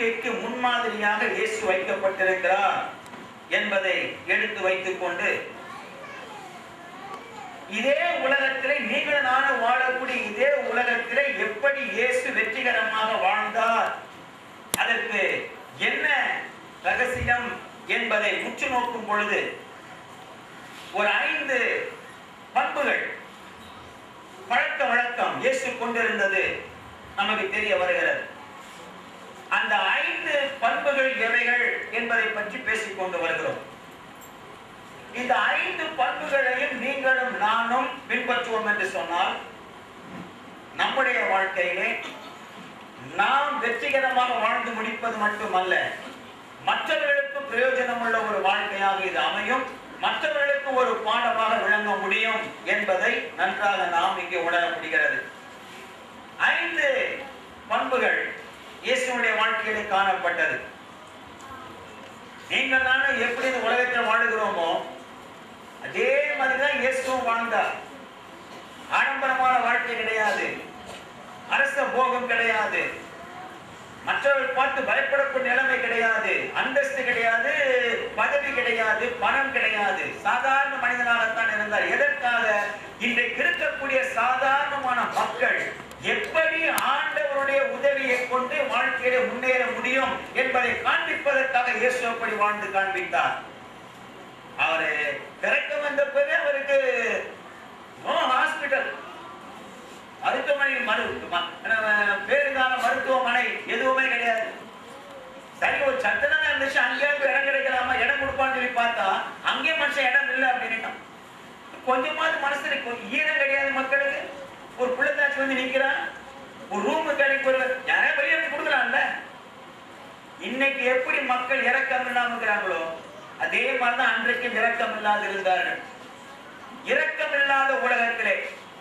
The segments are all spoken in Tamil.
வாழ்க்கைக்கு முன்மாதிரியாக இயேசு வைக்கப்பட்டிருக்கிறார் என்பதை எடுத்து வைத்துக் கொண்டு இதே உலகத்திலே நீங்கள் நானும் வாழக்கூடிய இதே உலகத்திலே எப்படி இயேசு வெற்றிகரமாக வாழ்ந்தார் அதற்கு என்ன ரகசியம் என்பதை உற்று நோக்கும் பொழுது ஒரு ஐந்து பண்புகள் பழக்க வழக்கம் இயேசு கொண்டிருந்தது நமக்கு தெரிய வருகிறது அந்த ஐந்து பண்புகள் எவைகள் என்பதை பற்றி பேசிக் கொண்டு வருகிறோம் இந்த ஐந்து பண்புகளையும் நீங்களும் நானும் பின்பற்றுவோம் என்று சொன்னால் நம்முடைய வாழ்க்கையிலே நாம் வெற்றிகரமாக வாழ்ந்து முடிப்பது மட்டுமல்ல மற்றவர்களுக்கு பிரயோஜனமுள்ள ஒரு வாழ்க்கையாக இது அமையும் மற்றவர்களுக்கு ஒரு பாடமாக விளங்க முடியும் என்பதை நன்றாக நாம் இங்கே உணர முடிகிறது ஐந்து பண்புகள் இயேசுடைய வாழ்க்கையிலே காணப்பட்டது நீங்கள் நானும் எப்படி இந்த உலகத்தில் வாழுகிறோமோ அதே மாதிரிதான் இயேசுவும் வாழ்ந்தார் ஆடம்பரமான வாழ்க்கை கிடையாது அரச போகம் கிடையாது மற்றவர்கள் பார்த்து பயப்படக்கூடிய நிலைமை கிடையாது அந்தஸ்து கிடையாது பதவி கிடையாது பணம் கிடையாது சாதாரண மனிதனாகத்தான் இருந்தார் எதற்காக இன்றைக்கு இருக்கக்கூடிய சாதாரணமான மக்கள் எப்படி ஆண்டவருடைய உதவியை கொண்டு வாழ்க்கையில முன்னேற முடியும் என்பதை காண்பிப்பதற்காக இயேசு அப்படி வாழ்ந்து காண்பித்தார் அவரு பிறக்க வந்த பிறகு அவருக்கு நோ ஹாஸ்பிட்டல் மருத்துவமனை மரு ம- அஹ் பேருகால மருத்துவமனை எதுவுமே கிடையாது சரி ஒரு சத்தனம் இருந்துச்சு அங்கேயாவது இடம் கிடைக்கலாமா இடம் கொடுப்பான்னு சொல்லி பார்த்தா அங்கேயும் மனுஷன் இடம் இல்லை அப்படின்னுட்டான் கொஞ்சமாவது மனசுல கொ- ஈரம் கிடையாது மக்களுக்கு ஒரு பிள்ளைத்தாச்சி வந்து நிக்கிறான் ஒரு ரூமு கிடைக்கு ஒரு யாரையும் வெளியே வந்து கொடுக்கலாம்ல இன்னைக்கு எப்படி மக்கள் இரக்கம் இல்லாம இருக்கிறாங்களோ அதே மாதிரிதான் அன்றைக்கும் இரக்கம் இல்லாது இருந்தார்கள் இரக்கம் இல்லாத உலகத்திலே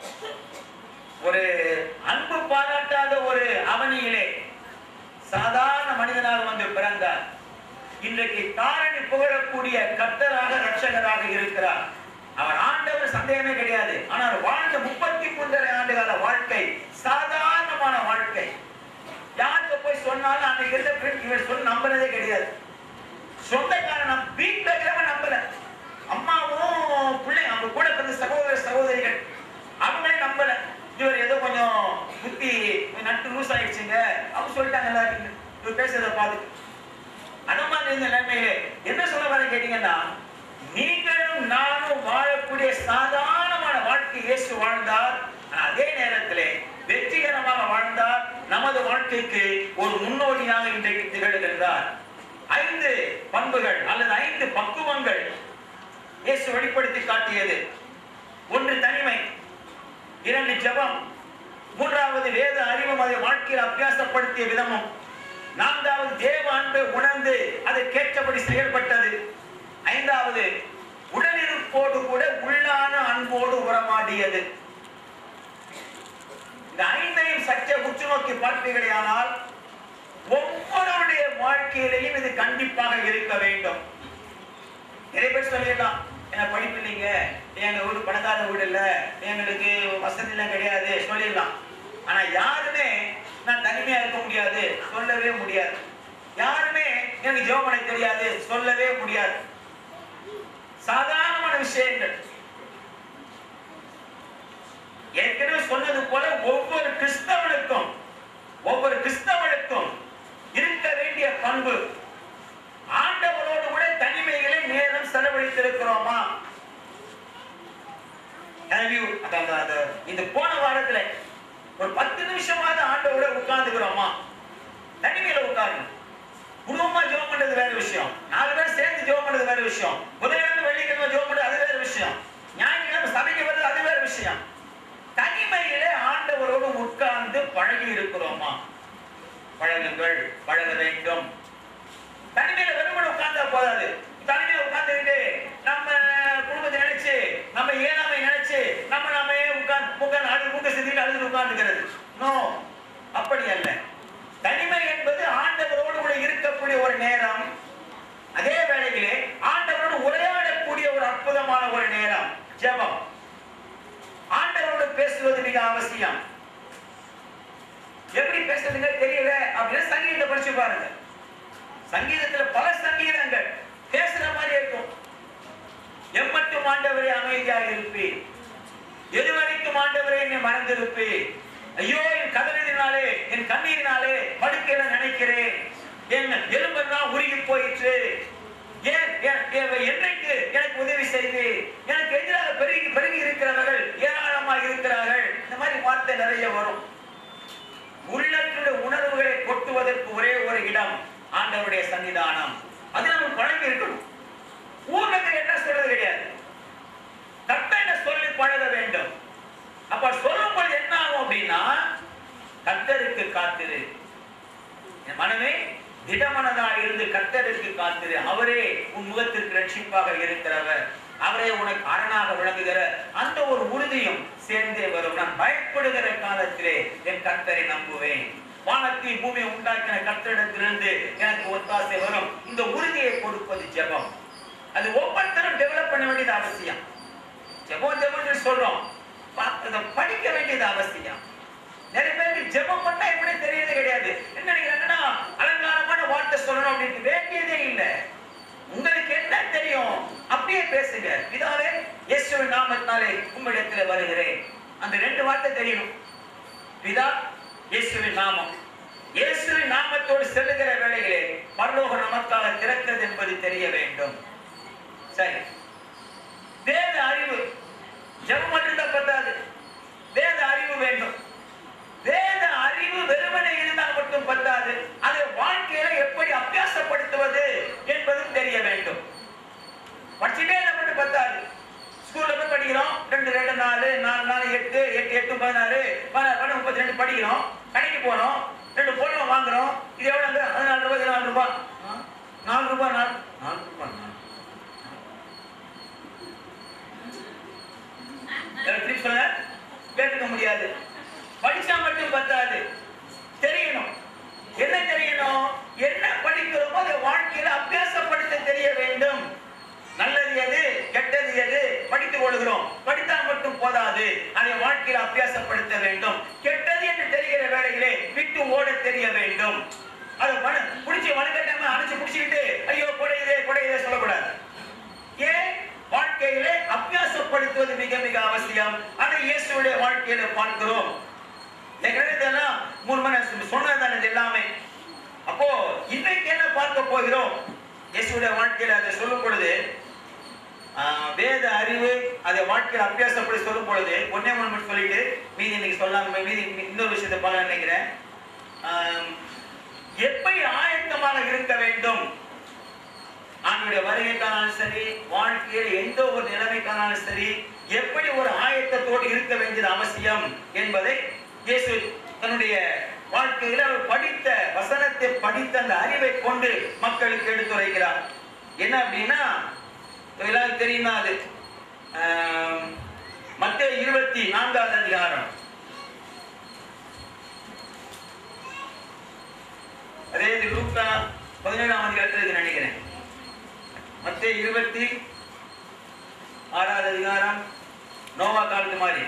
ஒரு அன்பு பாராட்டாத ஒரு அவனியிலே சாதாரண மனிதனாக வந்து பிறந்தார் இன்றைக்கு தாரணி புகழக்கூடிய கர்த்தராக ரட்சகராக இருக்கிறார் அவர் ஆண்டவர் சந்தேகமே கிடையாது ஆனால் வாழ்ந்த முப்பத்தி மூன்றரை ஆண்டுகால வாழ்க்கை சாதாரணமான வாழ்க்கை யாருக்கு போய் சொன்னாலும் அன்னைக்கு இருந்த பெண் இவர் சொன்ன நம்பினதே கிடையாது சொந்தக்காரன் நம் வீட்டுல இருக்கிறவன் நம்பல அம்மாவும் பிள்ளை அவங்க கூட பிறந்த சகோதர சகோதரிகள் அவங்களே நம்பல இவர் ஏதோ கொஞ்சம் புத்தி நட்டு லூஸ் ஆயிடுச்சுங்க அவங்க சொல்லிட்டாங்க எல்லாருக்கும் இவர் பேசுறத பார்த்துட்டு அந்த மாதிரி இருந்த நிலைமையிலே என்ன சொல்ல வர கேட்டீங்கன்னா நீங்களும் நானும் வாழக்கூடிய சாதாரணமான வாழ்க்கை இயேசு வாழ்ந்தார் ஆனா அதே நேரத்திலே வெற்றிகரமாக வாழ்ந்தார் நமது வாழ்க்கைக்கு ஒரு முன்னோடியாக இன்றைக்கு திகழ்கின்றார் ஐந்து பண்புகள் அல்லது ஐந்து பக்குவங்கள் இயேசு வெளிப்படுத்தி காட்டியது ஒன்று தனிமை இரண்டு ஜெபம் மூன்றாவது வேத அறிவும் அதை வாழ்க்கையில் அபியாசப்படுத்திய விதமும் நான்காவது தேவ அன்பை உணர்ந்து அதை கேட்டபடி செயல்பட்டது ஐந்தாவது உடனிருப்போடு கூட உள்ளான அன்போடு உறமாடியது இந்த ஐந்தையும் சற்றே உற்று நோக்கி பார்ப்பீர்களேயானால் ஒவ்வொருடைய வாழ்க்கையிலையும் இது கண்டிப்பாக இருக்க வேண்டும் நிறைய பேர் சொல்லிடலாம் என்ன படிப்பு இல்லைங்க எங்க வீடு பணக்கார வீடு இல்ல எங்களுக்கு வசதி எல்லாம் கிடையாது சொல்லிடலாம் ஆனா யாருமே நான் தனிமையா இருக்க முடியாது சொல்லவே முடியாது யாருமே எனக்கு ஜெபம் பண்ண தெரியாது சொல்லவே முடியாது சாதாரணமான விஷயங்கள் ஏற்கனவே சொன்னது போல ஒவ்வொரு கிறிஸ்தவனுக்கும் ஒவ்வொரு கிறிஸ்தவனுக்கும் இருக்க வேண்டிய பண்பு ஆண்டவரோடு கூட தனிமைகளை நேரம் செலவழித்திருக்கிறோமா Have you- அதான் அந்த- அந்த- இந்த போன வாரத்துல ஒரு பத்து நிமிஷமாவது ஆண்டவரோட உட்கார்ந்துக்கிறோமா தனிமையில உட்காருங்க குடும்பமா ஜெபம் பண்றது வேற விஷயம் நாலு பேர் சேர்ந்து ஜெபம் பண்றது வேற விஷயம் புதன்கிழமை வெள்ளிக்கிழமை ஜெபம் பண்றது அது வேற விஷயம் ஞாயிற்றுக்கிழமை சபைக்கு வர்றது அது வேற விஷயம் தனிமையிலே ஆண்டவரோடு உட்கார்ந்து பழகி இருக்கிறோமா பழகுங்கள் பழக வேண்டும் தனிமையில வெறுமனை உட்கார்ந்தா போதாது தனிமையில உட்கார்ந்துக்கிட்டு நம்ம குடும்பத்தை நினைச்சு நம்ம ஏழாமை நினைச்சு நம்ம நாமே உட்கார்ந்து உட்கார்ந்து அழு மூக்க செஞ்சுட்டு அழுது உட்கார்ந்துக்கிறது நோ அப்படி அல்ல தனிமை என்பது ஆண்டவரோடு கூட இருக்கக்கூடிய ஒரு நேரம் அதே வேளையிலே ஆண்டவரோடு உரையாடக்கூடிய ஒரு அற்புதமான ஒரு நேரம் ஜெபம் ஆண்டவரோடு பேசுவது மிக அவசியம் எப்படி பேசுறதுங்க தெரியல அப்படின்னு சங்கீதத்தை படிச்சு பாருங்க சங்கீதத்துல பல சங்கீதங்கள் பேசுற மாதிரி இருக்கும் எம்மட்டும் ஆண்டவரே அமைதியாக இருப்பேன் எதுவரைக்கும் ஆண்டவரே என்னை மறந்திருப்பேன் ஐயோ என் கதறினாலே என் கண்ணீரினாலே படுக்கையில நினைக்கிறேன் என் எலும்பெல்லாம் உருகி போயிற்று ஏன் என்- என் என்னைக்கு எனக்கு உதவி செய்து எனக்கு எதிராக பெருகி பெருகி இருக்கிறவர்கள் ஏராளமாக இருக்கிறார்கள் இந்த மாதிரி வார்த்தை நிறைய வரும் உள்ளத்தினுடைய உணர்வுகளை கொட்டுவதற்கு ஒரே ஒரு இடம் ஆண்டவருடைய சன்னிதானம் அது நமக்கு பழகி இருக்கணும் ஊர்ல என்ன சொல்றது கிடையாது கர்த்தனை சொல்லி பழக வேண்டும் அப்ப சொல்லும்போது என்ன ஆகும் அப்படின்னா கர்த்தருக்கு காத்திரு என் மனமே திடமனதா இருந்து கர்த்தருக்கு காத்திரு அவரே உன் முகத்திற்கு ரட்சிப்பாக இருக்கிறவர் அவரே உனக்கு அரணாக விளங்குகிற அந்த ஒரு உறுதியும் சேர்ந்தே வரும் நான் பயப்படுகிற காலத்திலே என் கர்த்தரை நம்புவேன் வானத்தை பூமியை உண்டாக்கின கர்த்தரிடத்திலிருந்து எனக்கு ஒத்தாசை வரும் இந்த உறுதியை கொடுப்பது ஜெபம் அது ஒவ்வொருத்தரும் டெவலப் பண்ண வேண்டியது அவசியம் ஜெபம் ஜெபம் சொல்றோம் பா- அதை படிக்க வேண்டியது அவசியம் நிறைய பேருக்கு ஜெபம் பண்ணா எப்படி தெரியறது கிடையாது என்ன நினைக்கிறாங்கன்னா அலங்காரமான வார்த்தை சொல்லணும் அப்படின்னு வேண்டியதே இல்லை உங்களுக்கு என்ன தெரியும் அப்படியே பேசுங்க பிதாவே இயேசுவின் நாமத்தினாலே உம்மிடத்தில் வருகிறேன் அந்த ரெண்டு வார்த்தை தெரியணும் பிதா இயேசுவின் நாமம் இயேசுவின் நாமத்தோடு செல்லுகிற வேளையிலே பரலோக நமக்காக திறக்கிறது என்பது தெரிய வேண்டும் சரி வேத அறிவு ஜெபம் மட்டும்தான் பத்தாது வேத அறிவு வேண்டும் வேத அறிவு வெறுமனே இருந்தால் மட்டும் பத்தாது அதை வாழ்க்கையில எப்படி அபியாசப்படுத்துவது என்பதும் தெரிய வேண்டும் படிச்சுட்டே இருந்தா மட்டும் பத்தாது ஸ்கூல்ல போய் படிக்கிறோம் ரெண்டு ரெண்டு நாலு நாலு நாலு எட்டு எட்டு எட்டு பதினாறு பதினாறு பதினாறு முப்பத்தி ரெண்டு படிக்கிறோம் கடைக்கு போறோம் ரெண்டு பொருளை வாங்குறோம் இது எவ்வளவுங்க பதினாலு ரூபாய் இது நாலு ரூபாய் ஆ, நாலு ரூபாய் நாலு நாலு ரூபாய் நாலு எனக்கு திருப்பி சொல்லுங்க கேட்டுக்க முடியாது படிச்சா மட்டும் பத்தாது தெரியணும் என்ன தெரியணும் என்ன படிக்கிறோமோ அதை வாழ்க்கையில அபியாசப்படுத்த தெரிய வேண்டும் நல்லது எது கெட்டது எது படித்துக் கொள்கிறோம் படித்தால் மட்டும் போதாது அதை வாழ்க்கையில அபியாசப்படுத்த வேண்டும் கெட்டது என்று தெரிகிற வேளையிலே விட்டு ஓட தெரிய வேண்டும் அது மன பிடிச்சி வலுக்கட்டாம அணைச்சு பிடிச்சிக்கிட்டு ஐயோ குடையுதே குடையுதே சொல்லக்கூடாது ஏன் வாழ்க்கையிலே அபியாசப்படுத்துவது மிக மிக அவசியம் அதை இயேசுடைய வாழ்க்கையில பார்க்கிறோம் ஏற்கனவே இதெல்லாம் மூணு மணி நேரம் சொன்னதுதானே இது எல்லாமே அப்போ இன்னைக்கு என்ன பார்க்க போகிறோம் இயேசுடைய வாழ்க்கையில அதை சொல்லும் பொழுது ஆஹ், வேத அறிவு அதை வாழ்க்கையில அபியாசப்படி சொல்லும் பொழுது ஒன்னே ஒன்று மட்டும் சொல்லிட்டு மீதி இன்னைக்கு சொல்லாம மீதி இன்னொரு விஷயத்தை பார்க்க நினைக்கிறேன் ஆஹ், எப்படி ஆயத்தமாக இருக்க வேண்டும் ஆண்டுடைய வருகைக்கானாலும் சரி வாழ்க்கையில் எந்த ஒரு நிலைமைக்கானாலும் சரி எப்படி ஒரு ஆயத்தத்தோடு இருக்க வேண்டியது அவசியம் என்பதை இயேசு தன்னுடைய வாழ்க்கையில் அவர் படித்த வசனத்தை படித்த அந்த அறிவை கொண்டு மக்களுக்கு எடுத்துரைக்கிறார் என்ன அப்படின்னா எல்லாரும் தெரியுமா அது மத்திய இருபத்தி நான்காவது அதிகாரம் அதே இது லூக்கா பதினேழாம் அதிகாரத்தில் இது நினைக்கிறேன் மத்திய இருபத்தி ஆறாவது அதிகாரம் நோவா காலத்து மாதிரி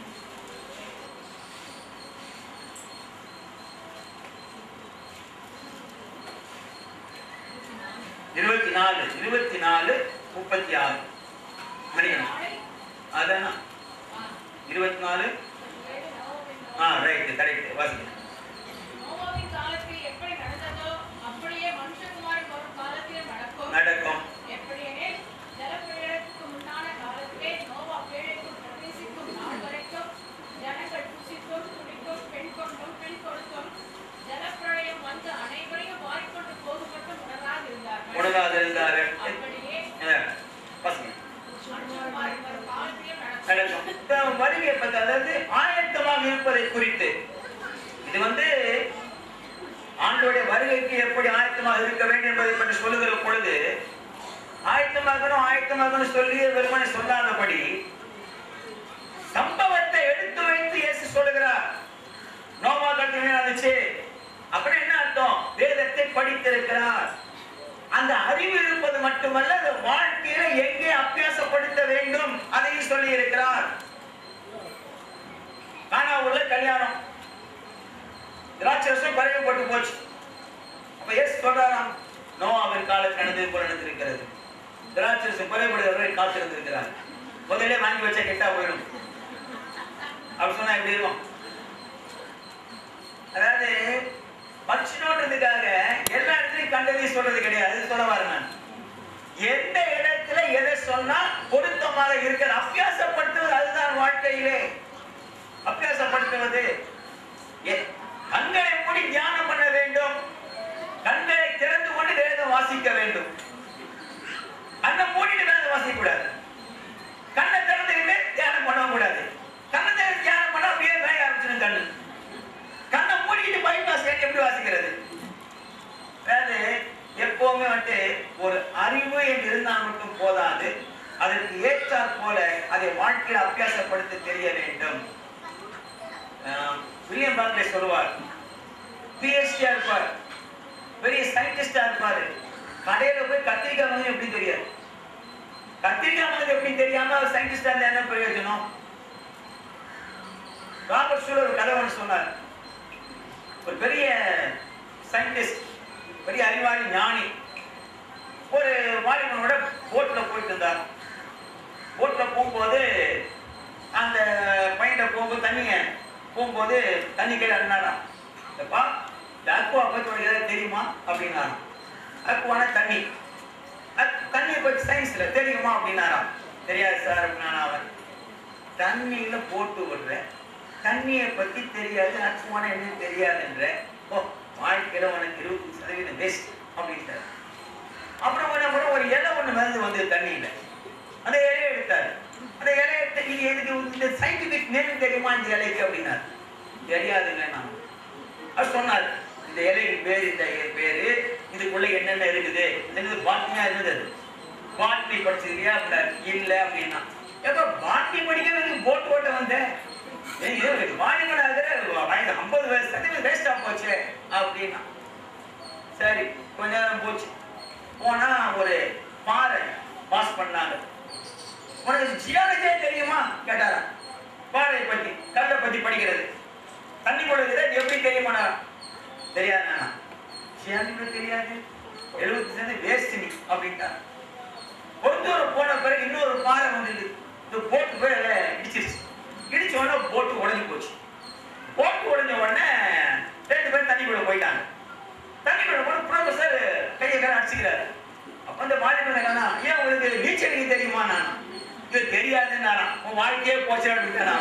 இருபத்தி நாலு இருபத்தி நாலு முப்பத்தி ஆறு மணிக்கணும் அதானா இருபத்தி நாலு ஆ ரைட்டு கரெக்ட் வாசிக்கிறேன் நோவாவின் காலத்தில் எப்படி நடந்ததோ அப்படியே மனுஷகுமாரன் வரும் காலத்திலும் நடக்கும் நடக்கும் எப்படியெனில் ஜலப்பிரளயத்துக்கு முன்னான காலத்திலே நோவா பேழைக்குள் பிரவேசிக்கும் நாள் வரைக்கும் ஜனங்கள் புசித்தும் குடித்தும் பெண் கொண்டும் பெண் கொடுத்தும் ஜலப்பிரளயம் வந்து அனைவரையும் வாரிக்கொண்டு போகும் மட்டும் உணராது இருந்தார்கள் உணராது இருந்தார்கள். அப்படியே ஆ, வாசிங்க மனுஷகுமாரன் வரும் காலத்திலும் நடக்கும் நடக்கும் இப்ப வருகை பத்தி அதாவது ஆயத்தமாக இருப்பதை குறித்து இது வந்து ஆண்டோடைய வருகைக்கு எப்படி ஆயத்தமாக இருக்க வேண்டும் என்பதை பற்றி சொல்லுகிற பொழுது ஆயத்தமாகணும் ஆயத்தமாகணும் சொல்லி வெறுமனை சொல்லாதபடி சம்பவத்தை எடுத்து வைத்து இயேசு சொல்லுகிறார் நோவா கட்டின நடந்துச்சு அப்படி என்ன அர்த்தம் வேதத்தை படித்திருக்கிறார் அந்த அறிவு இருப்பது மட்டுமல்ல அது வாழ்க்கையில எங்கே அபியாசப்படுத்த வேண்டும் அதையும் சொல்லி இருக்கிறார் கானாவூர்ல கல்யாணம் திராட்சை ரசம் குறைவுபட்டு போச்சு அப்ப ஏசு சொல்றாராம் நோவாவின் காலத்தில் நடந்தது போல நடந்திருக்கிறது திராட்சரசம் குறைபடுகிறவரை காத்திருந்திருக்கிறார் முதல்ல வாங்கி வச்சா கெட்டா போயிடும் அப்படி சொன்னா எப்படி இருக்கும் அதாவது பட்சணோன்றதுக்காக எல்லா இடத்துலையும் கண்டதையும் சொல்றது கிடையாது அது சொல்ல வரேன் நான் எந்த இடத்துல எதை சொன்னா பொருத்தமாக இருக்கிற அபியாசப்படுத்துவது அதுதான் வாழ்க்கையிலே அபியாசப்படுத்துவது எ- கண்களை மூடி தியானம் பண்ண வேண்டும் கண்களை திறந்து கொண்டு வேதம் வாசிக்க வேண்டும் கண்ணை மூடிட்டு வேதம் வாசிக்க கூடாது கண்ணை திறந்துக்கிட்டு தியானம் பண்ணவும் கூடாது கண்ணை திறந்து தியானம் பண்ணா அப்படியே வேக ஆரம்பிச்சிடும் கண்ணு கண்ணை மூடிக்கிட்டு பைபிள் வாசிக்க எப்படி வாசிக்கிறது அதாவது எப்பவுமே வந்துட்டு ஒரு அறிவு என்று இருந்தால் மட்டும் போதாது அதற்கு ஏற்றாற் போல அதை வாழ்க்கையில் அபியாசப்படுத்த தெரிய வேண்டும் ஆஹ் வில்லியம் பார்க்லே சொல்லுவார் பிஹெச்டியா இருப்பார் பெரிய சயின்டிஸ்டா இருப்பாரு கடையில போய் கத்திரிக்காய் வந்து எப்படி தெரியாது கத்திரிக்காய் வந்து எப்படி தெரியாம அவர் சயின்டிஸ்டா இருந்தா என்ன பிரயோஜனம் ராபர்ட் ஷூலர் ஒரு கதை ஒன்று சொன்னார் ஒரு பெரிய சயின்டிஸ்ட் பெரிய அறிவாளி ஞானி ஒரு வாலிபனோட போட்ல போயிட்டு இருந்தார் போட்ல போகும்போது அந்த பையன்கிட்ட போகும்போது தண்ணிங்க போகும்போது தண்ணி கீழே அண்ணாராம் எப்பா இந்த அக்குவா பத்தி உனக்கு ஏதாவது தெரியுமா அப்படின்னாராம் அக்குவான தண்ணி அக்- தண்ணியை பத்தி சயின்ஸ்ல தெரியுமா அப்படின்னாராம் தெரியாது சார் அப்படின்னா அவன் தண்ணியில போட்டு விடுற தண்ணியை பத்தி தெரியாது அக்குவான என்னன்னு தெரியாதுன்ற ஓ வாழ்க்கையில உனக்கு இருபது சதவீதம் வேஸ்ட் அப்படின்ட்டாரு அப்புறம் என்ன பண்ண ஒரு இலை ஒண்ணு மிதந்து வந்து தண்ணியில அந்த இலையை எடுத்தாரு அந்த இலையை எடுத்து இது எதுக்கு இந்த சயின்டிபிக் நேம் தெரியுமா இந்த இலைக்கு அப்படின்னாரு தெரியாதுங்க நான் அவர் சொன்னார் இந்த இலையின் பேர் இந்த பேரு இதுக்குள்ள என்னென்ன இருக்குது என்னது பாட்னியா இருந்தது பாட்னி படிச்சிருக்கியா அப்படின்னாரு இல்ல அப்படின்னா எப்ப பாட்னி படிக்க எனக்கு போட் ஓட்ட வந்தேன் வாணிமனாக ஐம்பது வயசு சதவீதம் வேஸ்டா போச்சு அப்படின்னா சரி கொஞ்ச நேரம் போச்சு போனா ஒரு பாறை பாஸ் பண்ணாங்க உனக்கு ஜியாலஜியே தெரியுமா கேட்டாராம் பாறை பத்தி கல்லை பத்தி படிக்கிறது தண்ணி கொடுக்குறது எப்படி தெரியுமா தெரியாது ஜியாலஜி தெரியாது எழுபத்தி சேர்ந்து வேஸ்ட் நீ அப்படின்ட்டா ஒரு தூரம் போன பிறகு இன்னொரு பாறை வந்தது இந்த போட்டு போய் அதில் இடிச்சிருச்சு இடிச்ச உடனே போட்டு உடஞ்சி போச்சு போட்டு உடஞ்ச உடனே ரெண்டு பேரும் தண்ணிக்குள்ள போயிட்டாங்க தண்ணிக்குள்ள போய் ப்ரொஃபசர் கையை கால அடிச்சுக்கிறாரு அப்ப அந்த மாநில என்னன்னா ஏன் உங்களுக்கு நீச்சல் அடிக்க தெரியுமா நான் இது தெரியாதுன்னு உன் வாழ்க்கையே போச்சு அப்படின்னு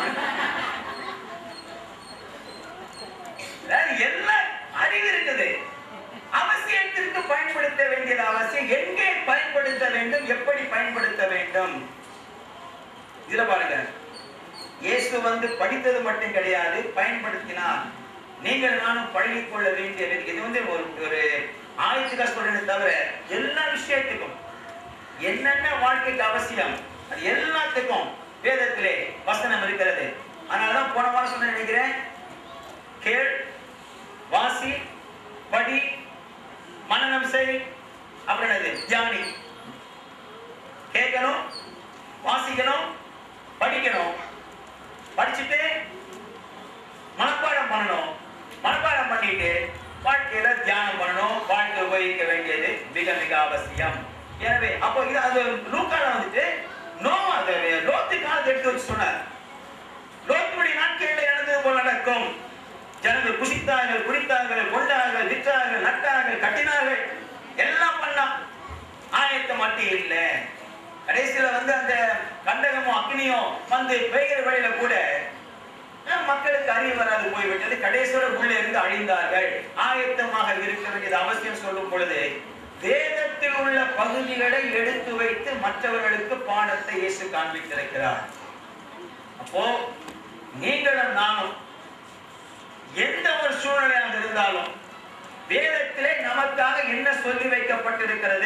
அதாவது எல்லா அறிவு இருக்குது அவசியத்திற்கு பயன்படுத்த வேண்டியது அவசியம் எங்கே பயன்படுத்த வேண்டும் எப்படி பயன்படுத்த வேண்டும் இதுல பாருங்க இயேசு வந்து படித்தது மட்டும் கிடையாது பயன்படுத்தினார் நீங்கள் நானும் பழகிக் கொள்ள வேண்டிய வே- இது வந்து ஒரு ஒரு ஆயத்துக்கா சொல்றேன்னு தவிர எல்லா விஷயத்துக்கும் என்னென்ன வாழ்க்கைக்கு அவசியம் அது எல்லாத்துக்கும் வேதத்திலே வசனம் இருக்கிறது அதனாலதான் போன வாரம் சொன்ன நினைக்கிறேன் கேள் வாசி படி மனனம் செய் அப்புறம் என்னது தியானி கேட்கணும் வாசிக்கணும் படிக்கணும் படிச்சுட்டு மனப்பாடம் பண்ணணும் மனப்பாடம் பண்ணிட்டு வாழ்க்கையில தியானம் பண்ணணும் வாழ்க்கை உபயோகிக்க வேண்டியது மிக மிக அவசியம் எனவே அப்போ இது அது லூக்கால வந்துட்டு நோ அது லோத்து காலத்தை எடுத்து வச்சு சொன்னார் லோத்தினுடைய நாட்களில் நடந்தது போல நடக்கும் ஜனங்கள் புசித்தார்கள் குடித்தார்கள் கொண்டார்கள் விற்றார்கள் நட்டார்கள் கட்டினார்கள் எல்லாம் பண்ணான் ஆயத்தம் மட்டும் இல்ல கடைசியில வந்து அந்த கண்டகமும் அக்னியும் வந்து பெய்கிற வழியில கூட அஹ், மக்களுக்கு அறிவு வராது போய்விட்டது கடைசியோட உள்ளே இருந்து அழிந்தார்கள் ஆயத்தமாக இருக்க வேண்டியது அவசியம் சொல்லும் பொழுது வேதத்தில் உள்ள பகுதிகளை எடுத்து வைத்து மற்றவர்களுக்கு பாடத்தை இயேசு காண்பித்திருக்கிறார் அப்போ நீங்களும் நானும் எந்த ஒரு சூழ்நிலையாக இருந்தாலும் வேதத்திலே நமக்காக என்ன சொல்லி வைக்கப்பட்டிருக்கிறது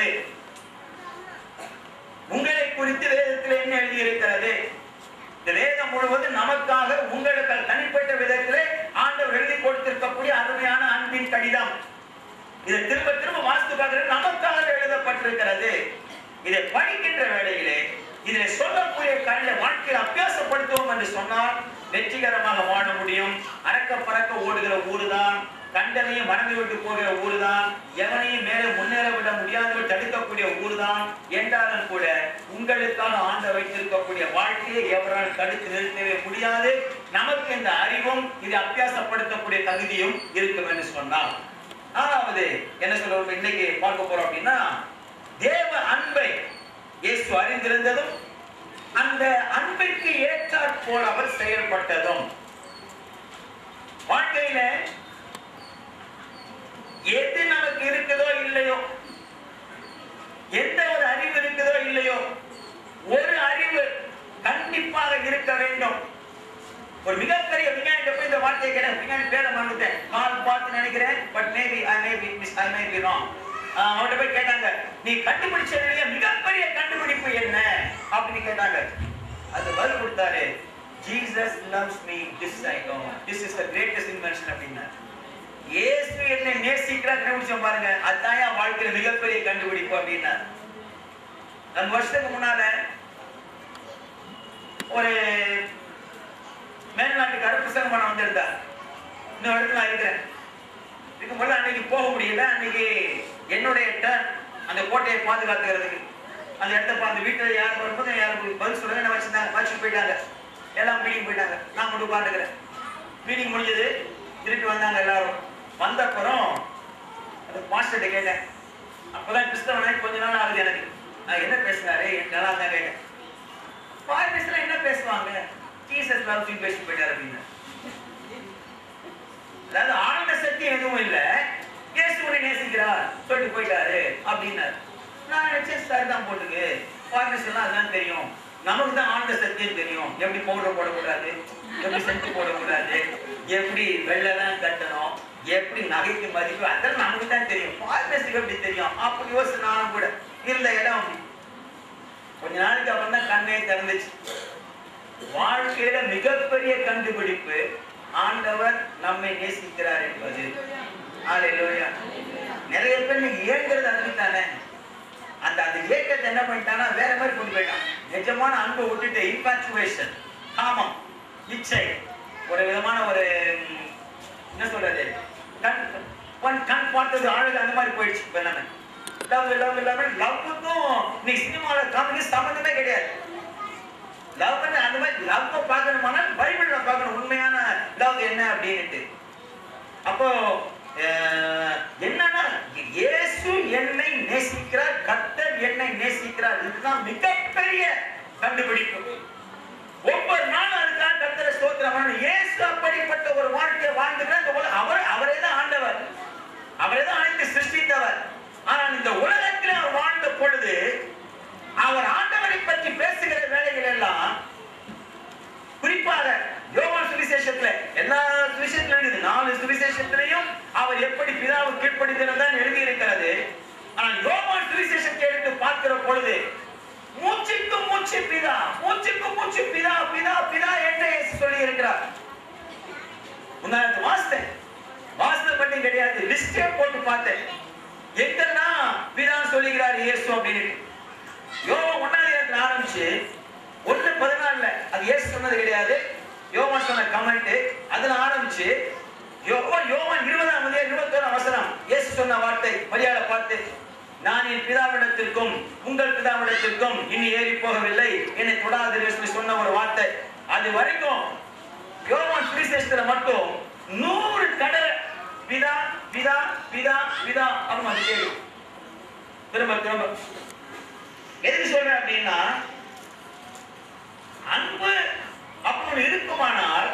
உங்களை குறித்து வேதத்தில் என்ன எழுதியிருக்கிறது இந்த வேதம் முழுவதும் நமக்காக உங்களுக்கு தனிப்பட்ட விதத்திலே ஆண்டவர் எழுதி கொடுத்திருக்கக்கூடிய அருமையான அன்பின் கடிதம் இதை திரும்ப திரும்ப வாசித்து பார்க்கிறது நமக்காக எழுதப்பட்டிருக்கிறது இதை படிக்கின்ற வேளையிலே இதில் சொல்லக்கூடிய கல்ல வாழ்க்கையில் அபியாசப்படுத்துவோம் என்று சொன்னால் வெற்றிகரமாக வாழ முடியும் அறக்க பறக்க ஓடுகிற ஊருதான் கண்டனையும் மறந்து விட்டு போகிற ஊருதான் எவனையும் மேலே முன்னேற விட முடியாதவர் தடுக்கக்கூடிய ஊர்தான் என்றாலும் கூட உங்களுக்காக ஆண்ட வைத்திருக்கக்கூடிய வாழ்க்கையை எவரால் தடுத்து நிறுத்தவே முடியாது நமக்கு இந்த அறிவும் இது அபியாசப்படுத்தக்கூடிய தகுதியும் இருக்கும் என்று சொன்னார் ஆறாவது என்ன சொல்றோம் இன்னைக்கு பார்க்க போறோம் அப்படின்னா தேவ அன்பை இயேசு அறிந்திருந்ததும் அந்த அன்பிற்கு ஏற்றாற் போல அவர் செயல்பட்டதும் வாழ்க்கையில எது நமக்கு இருக்குதோ இல்லையோ எந்த ஒரு அறிவு இருக்குதோ இல்லையோ ஒரு அறிவு கண்டிப்பாக இருக்க வேண்டும் ஒரு மிகப்பெரிய விஞ்ஞானிட்ட போய் இந்த வார்த்தையை கேட்டேன் விஞ்ஞானி பேரை மறந்துட்டேன் கால் பார்த்து நினைக்கிறேன் but maybe I may be miss I may be wrong அவர்கிட்ட போய் கேட்டாங்க நீ கண்டுபிடிச்சதுலயே மிகப்பெரிய கண்டுபிடிப்பு என்ன அப்படின்னு கேட்டாங்க அது பதில் கொடுத்தாரு Jesus loves me this I know this is the greatest invention அப்படின்னாரு இயேசு என்னை நேசிக்கிறார் கண்டுபிடிச்சோம் பாருங்க அதுதான் என் வாழ்க்கையில மிகப்பெரிய கண்டுபிடிப்பு அப்படின்னாரு ரெண்டு வருஷத்துக்கு முன்னால ஒரு மேல்நாட்டுக்காரர் புத்தகம் பண்ண வந்திருந்தார் இன்னும் இடத்துல நான் இருக்கிறேன் இருக்கும்போது அன்னைக்கு போக முடியல அன்னைக்கு என்னுடைய டர்ன் அந்த கோட்டையை பாதுகாத்துக்கிறதுக்கு அந்த இடத்த பார்த்து வீட்டில் யார் வரும்போது யாருக்கு பதில் சொல்லுங்க என்ன வச்சிருந்தாங்க வச்சுட்டு போயிட்டாங்க எல்லாம் மீட்டிங் போயிட்டாங்க நான் மட்டும் உட்காந்துக்கிறேன் மீட்டிங் முடிஞ்சது திருப்பி வந்தாங்க எல்லாரும் வந்த அப்புறம் அந்த மாஸ்டர்கிட்ட கேட்டேன் அப்பதான் கிறிஸ்தவனாய் கொஞ்ச நாள் ஆகுது எனக்கு நான் என்ன பேசினாரு நல்லா தான் கேட்டேன் பாரிஸ்ல என்ன பேசுவாங்க ஜீசஸ் லவ்ஸ் யூ பேசி போயிட்டாரு அப்படின்னு அதாவது ஆனந்த சக்தி எதுவும் இல்ல இயேசு உன்னை நேசிக்கிறார் சொல்லிட்டு போயிட்டாரு அப்படின்னாரு நான் நினைச்சேன் சார் தான் போட்டுக்கு ஃபாரினர்ஸ் எல்லாம் அதான் தெரியும் நமக்கு தான் ஆனந்த சக்தியும் தெரியும் எப்படி பவுடர் போடக்கூடாது எப்படி சென்ட் போடக்கூடாது எப்படி வெள்ளெல்லாம் கட்டணும் எப்படி நகைக்கு மதிப்பு அதெல்லாம் நமக்கு தான் தெரியும் ஃபாரினர்ஸுக்கு எப்படி தெரியும் அப்படி யோசிச்சு நானும் கூட இருந்த இடம் கொஞ்ச நாளைக்கு அப்புறம் தான் கண்ணே திறந்துச்சு வாழ்க்கையில மிகப்பெரிய கண்டுபிடிப்பு ஆண்டவர் நம்மை நேசிக்கிறார் என்பது ஹalleluya நிறைய பேர் நீங்க ஏங்கிறது அதுதானே அந்த அந்த ஏக்கத்தை என்ன பண்ணிட்டானா வேற மாதிரி கொண்டு போயிட்டான் நிஜமான அன்பை விட்டுட்டு இன்ஃபாச்சுவேஷன் காமம் இச்சை ஒரு விதமான ஒரு ம், என்ன சொல்றது கண் கண் கண் பார்த்தது அழகு அந்த மாதிரி போயிடுச்சு இப்ப எல்லாமே லவ் லவ் இல்லாம லவ்வுக்கும் நீ சினிமால காமெடி சம்மந்தமே கிடையாது லவ் அந்த மாதிரி லவ் பார்க்கணுமானா பைபிள்ல பார்க்கணும் உண்மையான லவ் என்ன அப்படின்ட்டு அப்போ அஹ், என்னன்னா இயேசு என்னை நேசிக்கிறார் கர்த்தர் என்னை நேசிக்கிறார் இதுதான் மிகப்பெரிய கண்டுபிடிப்பு ஒவ்வொரு நாளும் அதுக்காக கர்த்தரை ஸ்தோத்திரம் பண்ணணும். இயேசு அப்படிப்பட்ட ஒரு வாழ்க்கையை வாழ்ந்துக்கிறார் இந்த உலக அவர் அவரே தான் ஆண்டவர் அவரே தான் அனைத்து சிருஷ்டித்தவர் ஆனால் இந்த உலகத்தில் அவர் வாழ்ந்த பொழுது அவர் ஆண்டவரை பற்றி பேசுகிற வேலைகள் எல்லாம் குறிப்பாக யோவான் சுவிசேஷத்துல எல்லா சுவிசேஷத்திலும் இருக்குது நாலு சுவிசேஷத்திலையும் அவர் எப்படி பிதாவு கீழ்ப்படிந்திருந்தான் எழுதி இருக்கிறது ஆனால் யோவான் சுவிசேஷத்தை எடுத்து பார்க்கிற பொழுது மூச்சுக்கு மூச்சு பிதா மூச்சுக்கு மூச்சு பிதா பிதா பிதா என்று இயேசு சொல்லி இருக்கிறார் முன்னாடி வாசித்தேன் வாசித்த பற்றி கிடையாது லிஸ்டே போட்டு பார்த்தேன் எங்கெல்லாம் பிதா சொல்லுகிறார் இயேசு அப்படின்னு யோவான் ஒன்னாவது இடத்துல ஆரம்பிச்சு ஒண்ணு பதினாலுல அது இயேசு சொன்னது கிடையாது யோவான் சொன்ன கமெண்ட் அதுல ஆரம்பிச்சு யோவான் யோவான் இருபதாம் அதிகாரம் இருபத்தோராம் வசனம் இயேசு சொன்ன வார்த்தை மரியாதை பார்த்து நான் என் பிதாவிடத்திற்கும் உங்கள் பிதாவிடத்திற்கும் இனி ஏறி போகவில்லை என்னை தொடாதீர்கள் சொல்லி சொன்ன ஒரு வார்த்தை அது வரைக்கும் யோவான் சுவிசேஷத்துல மட்டும் நூறு கடலை பிதா பிதா பிதா பிதா அப்படின்னு அது கேள்வி திரும்ப திரும்ப எதுக்கு சொல்றேன் அப்படின்னா அன்பு அப்படி இருக்குமானால்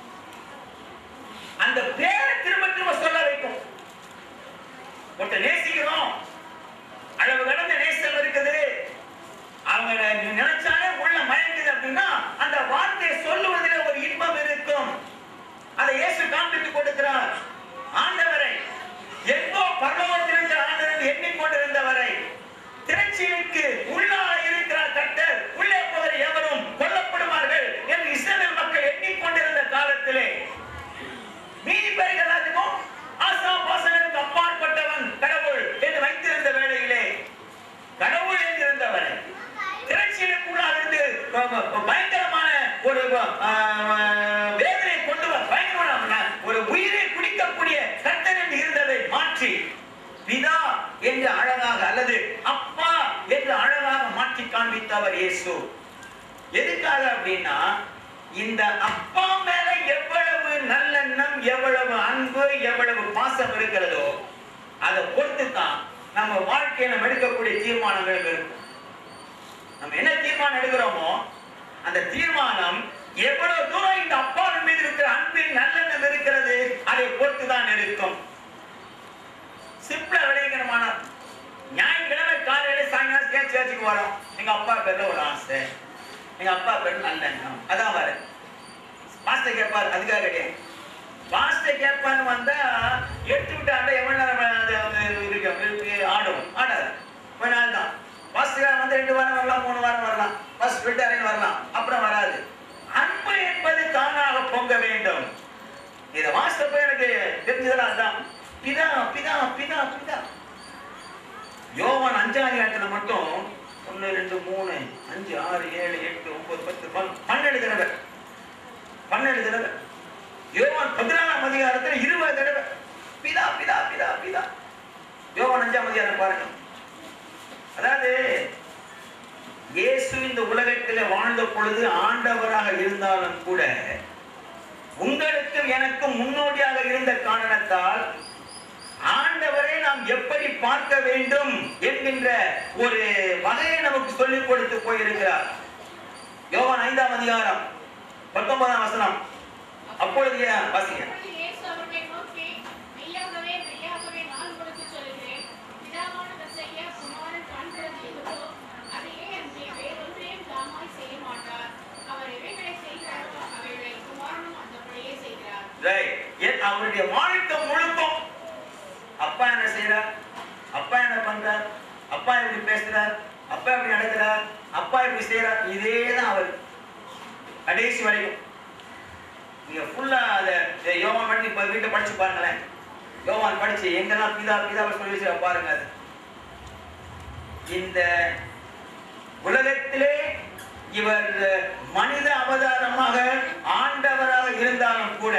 அந்த பேரை திரும்ப திரும்ப சொல்ல வைக்கும் ஒருத்தர் நேசிக்கிறோம் அளவு கடந்த நேசம் இருக்குது அவங்க நினைச்சாலே உள்ள மயங்குது அப்படின்னா அந்த வார்த்தையை சொல்லுவதில் ஒரு இன்பம் இருக்கும் அதை இயேசு காண்பித்து கொடுக்கிறார் ஆண்டவரை எங்கோ பரலோகத்திலிருந்து ஆண்டவர் எண்ணிக்கொண்டிருந்தவரை திரைச்சீலுக்கு உள்ளாக இருக்கிறார் கர்த்தர் உள்ளே போகிற எவரும் கொல்லப்படுவார்கள் என்று இஸ்ரவேல் மக்கள் எண்ணிக்கொண்டிருந்த காலத்திலே மீதி பேர்கள் எல்லாத்துக்கும் ஆசா பாசங்களுக்கு அப்பாற்பட்டவன் கடவுள் இயேசு எதுக்காக அப்படின்னா இந்த அப்பா மேல எவ்வளவு நல்லெண்ணம் எவ்வளவு அன்பு எவ்வளவு பாசம் இருக்கிறதோ அதை பொறுத்து தான் நம்ம வாழ்க்கையில நம்ம எடுக்கக்கூடிய தீர்மானங்கள் இருக்கும் நம்ம என்ன தீர்மானம் எடுக்கிறோமோ அந்த தீர்மானம் எவ்வளவு தூரம் இந்த அப்பாவின் மீது இருக்கிற அன்பின் நல்லெண்ணம் இருக்கிறது அதை பொறுத்து தான் இருக்கும் சிம்பிளா விளைவிக்கணுமான ஞாயிற்றுக்கிழமை காலையில சாயங்காலம் சேர்த்து சேர்த்துக்கு வரோம் எங்க அப்பா பேர்ல ஒரு ஆசை எங்க அப்பா பேர் நல்லெண்ணம் அதான் வர பாஸ்டர் கேட்பார் அதுக்காக கிடையாது பாஸ்டர் கேட்பான்னு வந்தா எடுத்து விட்டாண்ட எவ்வளவு நேரம் அது வந்து இருக்கும் இருக்கு, ஆடும் ஆடாது கொஞ்ச நாள் தான் பாஸ்டர் வந்து ரெண்டு வாரம் வரலாம் மூணு வாரம் வரலாம் ஃபர்ஸ்ட் விட்டாரின்னு வரலாம் அப்புறம் வராது அன்பு என்பது தானாக பொங்க வேண்டும் இதை வாசித்தப்ப எனக்கு தெரிஞ்சதெல்லாம் அதுதான் பிதா பிதா பிதா பிதா யோவான் அஞ்சாம் அதிகாரத்துல மட்டும் ஒண்ணு ரெண்டு மூணு அஞ்சு ஆறு ஏழு எட்டு ஒன்பது பத்து பன்- பன்னெண்டு தடவை பன்னெண்டு தடவை யோவான் பதினாலாம் அதிகாரத்துல இருபது தடவை பிதா பிதா பிதா பிதா யோவான் அஞ்சாம் அதிகாரம் பாருங்க அதாவது இயேசு இந்த உலகத்திலே வாழ்ந்த பொழுது ஆண்டவராக இருந்தாலும் கூட உங்களுக்கும் எனக்கும் முன்னோடியாக இருந்த காரணத்தால் ஆண்டவரை நாம் எப்படி பார்க்க வேண்டும் என்கின்ற ஒரு வகையை நமக்கு சொல்லிக் கொடுத்து போயிருக்கிறார் யோவான் ஐந்தாம் அதிகாரம் பத்தொன்பதாம் வசனம் அப்பொழுது ஏன் வாசிங்க அப்பொழுது இயேசு அவர்களை நோக்கி, மெய்யாகவே, மெய்யாகவே நான் உங்களுக்குச் சொல்லுகிறேன், பிதாவானவர் செய்ய குமாரன் காண்கிறது எதுவோ, அதையே அன்றி வேறொன்றையும் தாமாய் செய்ய மாட்டார். அவர் எவைகளைச் செய்கிறாரோ, அவைகளை குமாரனும் அந்தபடியே செய்கிறார். Right. ஏன் அவருடைய வாழ்க்கை முழுக்கும் அப்பா என்ன செய்யறார் அப்பா என்ன பண்றார் அப்பா எப்படி பேசுறார் அப்பா எப்படி நடக்கிறார் அப்பா எப்படி செய்யறார் இதே தான் அவர் கடைசி வரைக்கும் நீங்க ஃபுல்லா அத இந்த யோவான் பண்ணி இப்ப வீட்டை படிச்சு பாருங்களேன் யோவான் படிச்சு எங்கெல்லாம் பிதா பிதாவை சொல்லி வச்சு பாருங்க அது இந்த உலகத்திலே இவர் மனித அவதாரமாக ஆண்டவராக இருந்தாலும் கூட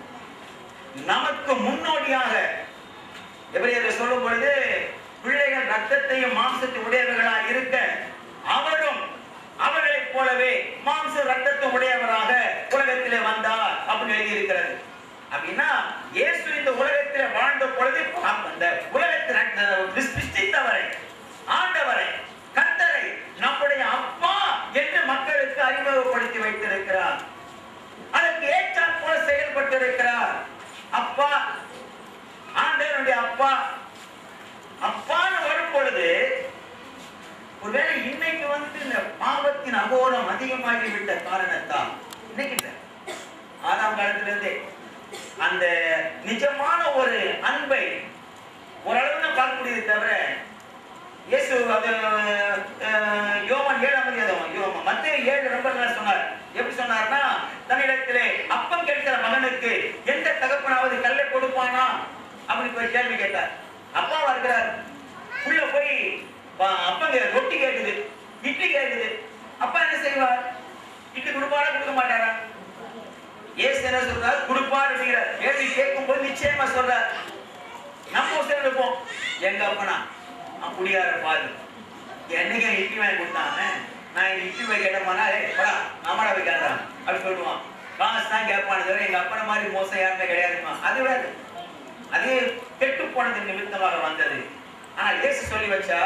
நமக்கு முன்னோடியாக எபிரேயர் சொல்லும் பொழுது பிள்ளைகள் ரத்தத்தையும் மாம்சத்தை உடையவர்களாக இருக்க அவரும் அவர்களைப் போலவே மாம்ச ரத்தத்தை உடையவராக உலகத்திலே வந்தார் அப்படின்னு எழுதி இருக்கிறது அப்படின்னா இயேசு இந்த உலகத்திலே வாழ்ந்த பொழுது அந்த உலகத்தில் சிருஷ்டித்தவரை ஆண்டவரை கர்த்தரை நம்முடைய அப்பா என்று மக்களுக்கு அறிமுகப்படுத்தி வைத்திருக்கிறார் அதற்கு ஏற்றாற் போல செயல்பட்டிருக்கிறார் அப்பா ஆண்டவருடைய அப்பா அப்பான்னு வரும் பொழுது ஒருவேளை இன்னைக்கு வந்து இந்த பாவத்தின் அகோரம் அதிகமாகி விட்ட காரணத்தால் இன்னைக்கு இல்ல ஆறாம் காலத்துல இருந்தே அந்த நிஜமான ஒரு அன்பை ஓரளவு தான் பார்க்க முடியுது தவிர இயேசு அது அஹ், யோவான் ஏழாம் அதிகாரம் யோவான் மத்திய ஏழு ரொம்ப நல்லா சொன்னார் எப்படி சொன்னார்னா தன்னிடத்திலே அப்பம் கேட்கிற மகனுக்கு எந்த தகப்பனாவது கல்லை கொடுப்பானா அப்படின்னு போய் கேள்வி கேட்டார் அப்பாவா இருக்கிறார் உள்ள போய் பா- அப்பங்க ரொட்டி கேக்குது இட்லி கேக்குது அப்பா என்ன செய்வார் இட்லி கொடுப்பாரா கொடுக்க மாட்டாரா ஏசு என்ன சொல்றார் கொடுப்பார் அப்படிங்கிறார் கேள்வி கேட்கும் போது நிச்சயமா சொல்றார் நம்ம ஒரு சிலர் இருப்போம் எங்க அப்பனா அவன் குடியார பாரு என்னைக்கு எனக்கு இட்லி வாங்கி கொடுத்தாங்க நான் இந்த இட்லி வாங்கி கேட்டோம்னா ஏய் படா நம்மளா போய் கேட்கறான் அப்படி சொல்லுவான் காசு தான் கேட்பானு தவிர எங்க அப்பனை மாதிரி மோசம் யாருமே கிடையாதுமா அது விடாது அது கெட்டு போனது நிமித்தமாக வந்தது ஆனா இயேசு சொல்லி வச்சா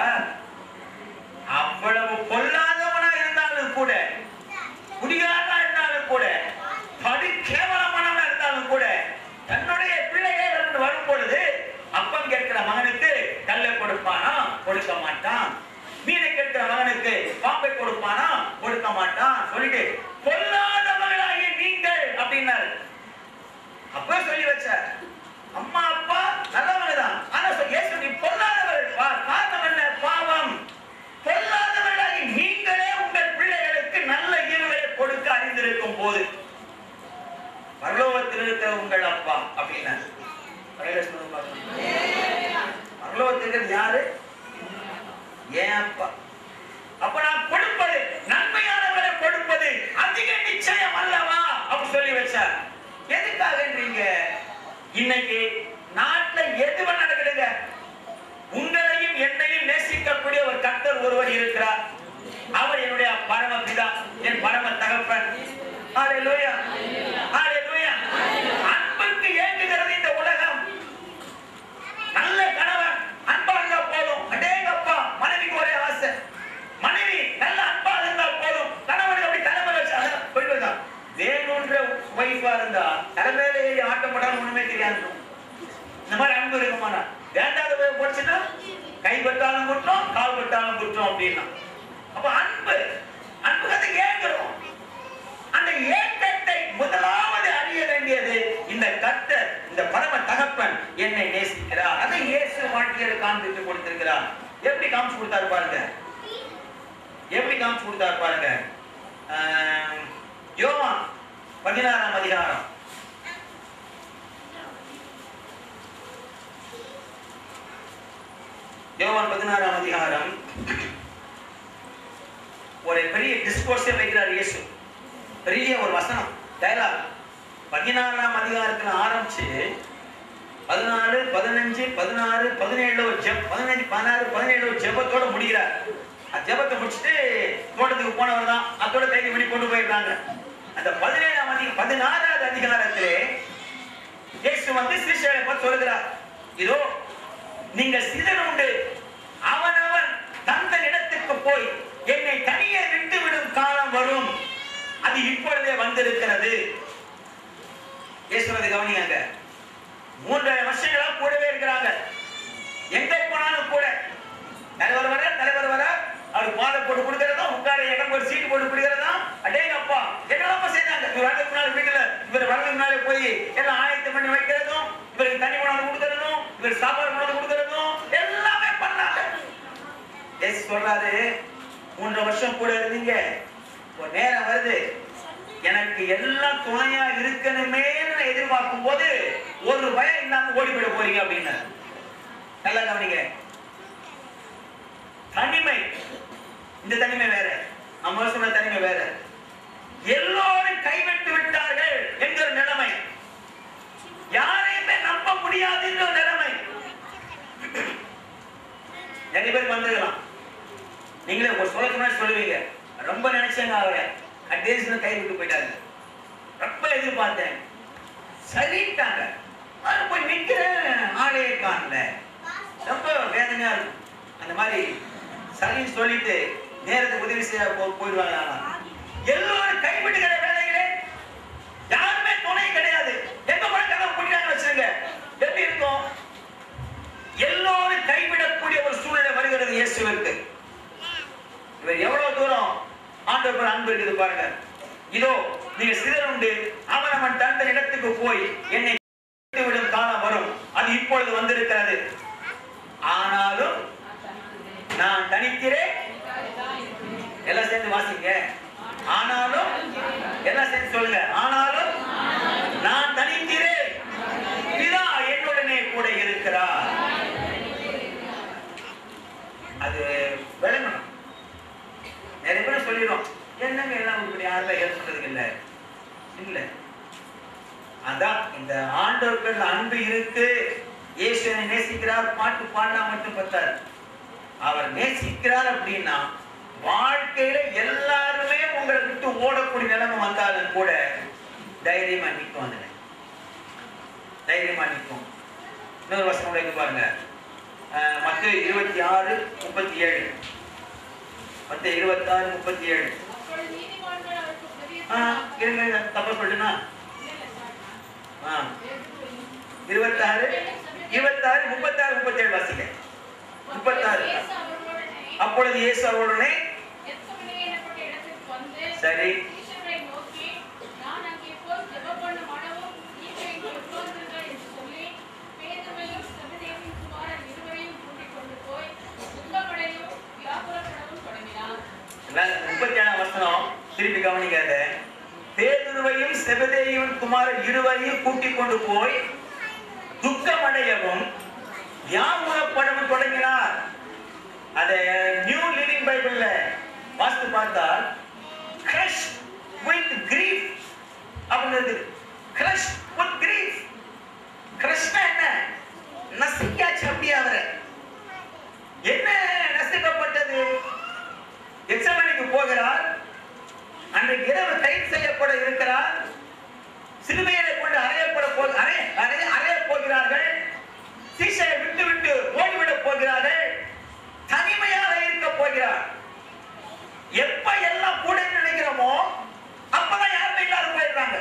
அவ்வளவு பொல்லாதவனா இருந்தாலும் கூட குடிகாரனா இருந்தாலும் கூட படு கேவலமானவனா இருந்தாலும் கூட தன்னுடைய பிள்ளைகள் என்று வரும் பொழுது அப்பம் கேட்கிற மகனுக்கு கல்லை கொடுப்பானா கொடுக்க மாட்டான் மீனை கேட்கிற மகனுக்கு பாம்பை கொடுப்பானா கொடுக்க மாட்டான் சொல்லிட்டு பொல்லாதவர்களாகிய நீங்கள் அப்படின்னாரு அப்ப சொல்லி வச்சார் அம்மா அப்பா நல்லவங்க தான் ஆனா சொல் இயேசு நீ பொல்லாதவர்கள் பா- காரணம் என்ன பாவம் பொல்லாதவர்களாகி நீங்களே உங்கள் பிள்ளைகளுக்கு நல்ல ஈவுகளை கொடுக்க அறிந்திருக்கும் போது பரலோகத்தில் இருக்கிற உங்கள் அப்பா அப்படின்னா பரலோகத்தில் இருக்கிறது யாரு ஏன் அப்பா அப்ப நான் கொடுப்பது நன்மையானவரை கொடுப்பது அதிக நிச்சயம் அல்லவா அப்படி சொல்லி வச்சார் எதுக்காகன்றீங்க இன்னைக்கு நாட்டுல எது வேணா நடக்குதுங்க உங்களையும் என்னையும் நேசிக்கக்கூடிய ஒரு கர்த்தர் ஒருவர் இருக்கிறார் அவர் என்னுடைய பரமபிதா என் பரம தகப்பன் ஹalleluya ஹalleluya அன்புக்கு ஏங்குகிறது இந்த உலகம் நல்ல கணவன் அன்பா இருந்தா போதும் அடேங்கப்பா மனைவிக்கு ஒரே ஆசை மனைவி நல்ல அன்பா இருந்தா போதும் கணவனுக்கு அப்படி தலைமை வச்சு போயிட்டு வந்தா வேணுன்ற ஒய்ஃபா இருந்தா தலைமையில ஏறி ஆட்டம் போட்டாலும் ஒண்ணுமே தெரியாது இந்த மாதிரி அன்பு இருக்குமானா வேண்டாத போய் போச்சுன்னா கை பட்டாலும் குற்றம் கால் பட்டாலும் குற்றம் அப்படின்னா அப்ப அன்பு அன்பு கதை ஏங்குறோம் அந்த ஏக்கத்தை முதலாவது அறிய வேண்டியது இந்த கர்த்தர் இந்த பரம தகப்பன் என்னை நேசிக்கிறார் அதை இயேசு வாழ்க்கையில் காண்பித்து கொடுத்திருக்கிறார் எப்படி காமிச்சு கொடுத்தாரு பாருங்க எப்படி காமிச்சு கொடுத்தாரு பாருங்க ஆஹ், யோவான் பதினாறாம் அதிகாரம் யோவான் பதினாறாம் அதிகாரம் ஒரு பெரிய டிஸ்கோர்ஸே வைக்கிறார் இயேசு பெரிய ஒரு வசனம் டயலாக் பதினாறாம் அதிகாரத்துல ஆரம்பிச்சு பதினாலு பதினஞ்சு பதினாறு பதினேழுல ஒரு ஜெப் பதினஞ்சு பதினாறு பதினேழு ஒரு ஜெபத்தோட முடிக்கிறார் அந்த ஜெபத்தை முடிச்சுட்டு தோட்டத்துக்கு போனவர் தான் அதோட கைது பண்ணி கொண்டு போயிடுறாங்க அந்த பதினேழாம் அதிக பதினாறாவது அதிகாரத்திலே இயேசு வந்து சிறுஷேலை பார்த்து சொல்லுகிறார் இதோ நீங்க சிதறுண்டு அவனவன் தந்த இடத்துக்கு போய் என்னை தனியே விட்டு விடும் காலம் வரும் அது இப்பொழுதே வந்திருக்கிறது இயேசுவதை கவனியாங்க மூன்றரை வருஷங்களா கூடவே இருக்கிறாங்க எங்க போனாலும் கூட தலைவர் வர தலைவர் வர அவர் பாதை போட்டு கொடுக்கறதா உட்கார இடம் ஒரு சீட்டு போட்டு கொடுக்கறதா அடேங்க அப்பா என்னெல்லாம் செய்தாங்க இவர் வரதுக்கு முன்னாடி வீட்டுல இவர் வரதுக்கு முன்னாடி போய் எல்லாம் ஆயத்தம் பண்ணி வைக்கிறதும் இவருக்கு தண்ணி கொண்டாந்து கொடுக்கறதும் இவர் சாப்பாடு கொண்டாந்து கொடுக்கறதும் எல்லாமே பண்ணாங்க ஏசு சொல்றாரு மூன்று வருஷம் கூட இருந்தீங்க ஒரு நேரம் வருது எனக்கு எல்லாம் துணையா இருக்கணுமே எதிர்பார்க்கும் போது ஒரு பயம் இல்லாம ஓடி போயிட போறீங்க அப்படின்னு நல்லா கவனிங்க தனிமை இந்த தனிமை வேற நம்ம சொன்ன தனிமை வேற எல்லோரும் கைவிட்டு விட்டார்கள் என்கிற நிலைமை யாரையுமே நம்ப முடியாதுன்ற ஒரு நிலைமை நிறைய பேர் வந்துக்கலாம் நீங்களே ஒரு சொல்லுக்கு முன்னாடி சொல்லுவீங்க ரொம்ப நினைச்சேங்க அவரை கடைசியில் கை விட்டு போயிட்டாங்க ரொம்ப எதிர்பார்த்தேன் சரிட்டாங்க அது போய் நிக்கிறேன் ஆளே காணல ரொம்ப வேதனையா இருக்கும் அந்த மாதிரி சரின்னு சொல்லிட்டு நேரத்துக்கு உதவி செய்ய போ- போயிடுவாங்க ஆனா. எல்லோரும் கைவிடுகிற வேலைகளே யாருமே துணை கிடையாது எங்க போன கதை பிடிக்காங்க வச்சுருங்க எப்படி இருக்கும் எல்லோரும் கைவிடக்கூடிய ஒரு சூழ்நிலை வருகிறது இயேசுவிற்கு இவர் எவ்வளவு தூரம் ஆண்டவர் மேல் அன்பு இருக்குது பாருங்க இதோ நீங்க சிதறுண்டு அவன் அவன் தந்த இடத்துக்கு போய் என்னை விட்டு விடும் காலம் வரும் அது இப்பொழுது வந்திருக்கிறது ஆனாலும் நான் தனிக்கிறேன் எல்லாம் சேர்ந்து வாசிங்க ஆனாலும் எல்லாம் சேர்ந்து சொல்லுங்க ஆனாலும் நான் தனிக்கிறேன் பிதா என்னுடனே கூட இருக்கிறார் அது விளங்கணும் நிறைய பேர் சொல்லிடும் என்னங்க எல்லாம் இப்படி யாரெல்லாம் ஹெல்ப் பண்றதுக்கு இல்ல இல்ல அதான் இந்த ஆண்டவர்கள் அன்பு இருக்கு இயேசுவை நேசிக்கிறார் பாட்டு பாடினா மட்டும் பத்தாது அவர் நேசிக்கிறார் அப்படின்னா வாழ்க்கையில எல்லாருமே உங்களை விட்டு ஓடக்கூடிய நிலைமை வந்தாலும் கூட தைரியமா நிற்கும் அதுல தைரியமா நிற்கும் இன்னொரு வருஷம் கூட இங்க பாருங்க அஹ், மத்தேயு இருபத்தி ஆறு முப்பத்தி ஏழு மத்த இருபத்தி ஆறு முப்பத்தி ஏழு அப்பொழுது நீதிமான்கள் அவருக்கு ஆஹ் பிரதியுத்தரமாக, இருங்க இருங்க, தப்பா சொல்லுனா இல்ல, இல்ல, சார், ஆஹ் நான் இருபத்தாறு இருபத்தாறு முப்பத்தாறு முப்பத்தேழு வாசிங்க முப்பத்தாறு. இயேசு அவர்களுடனே அப்பொழுது இயேசு அவர்களுடனே கெத்செமனே என்னப்பட்ட இடத்திற்கு வந்து சரி சீஷர்களை நோக்கி, நான் அங்கே போய் ஜெபம் பண்ணும் அளவும் நீங்கள் இங்கே உட்கார்ந்திருங்கள் என்று சொல்லி, பேதுருவையும் செபதேவின் குமாரர் இருவரையும் கூட்டிக் கொண்டு போய் துன்பமடையவும் வியாகுலப்படவும் தொடங்கினார். முப்பத்தி ஏழாம் வசனம் திருப்பி கவனிங்க அதை பேதுருவையும் செபதேயும் குமாரர் இருவரையும் கூட்டிக் கொண்டு போய் துக்கமடையவும் வியாகுலப்படவும் தொடங்கினார் அதை நியூ லிவிங் பைபிள்ல வாசித்து பார்த்தால் கிரஷ் வித் கிரீஃப் அப்படின்னு இருக்குது கிரஷ் வித் கிரீஃப் கிரஷ்னா என்ன நசிக்காச்சு அப்படியே அவரை என்ன நசுக்கப்பட்டது எக்ஸாமனுக்கு சீஷரை விட்டு விட்டு ஓடிவிட போகிறார்கள் தனிமையாக இருக்க போகிறார் எப்ப எல்லாம் கூட நினைக்கிறோமோ அப்பதான் யாருமே இல்லாத போயிடுறாங்க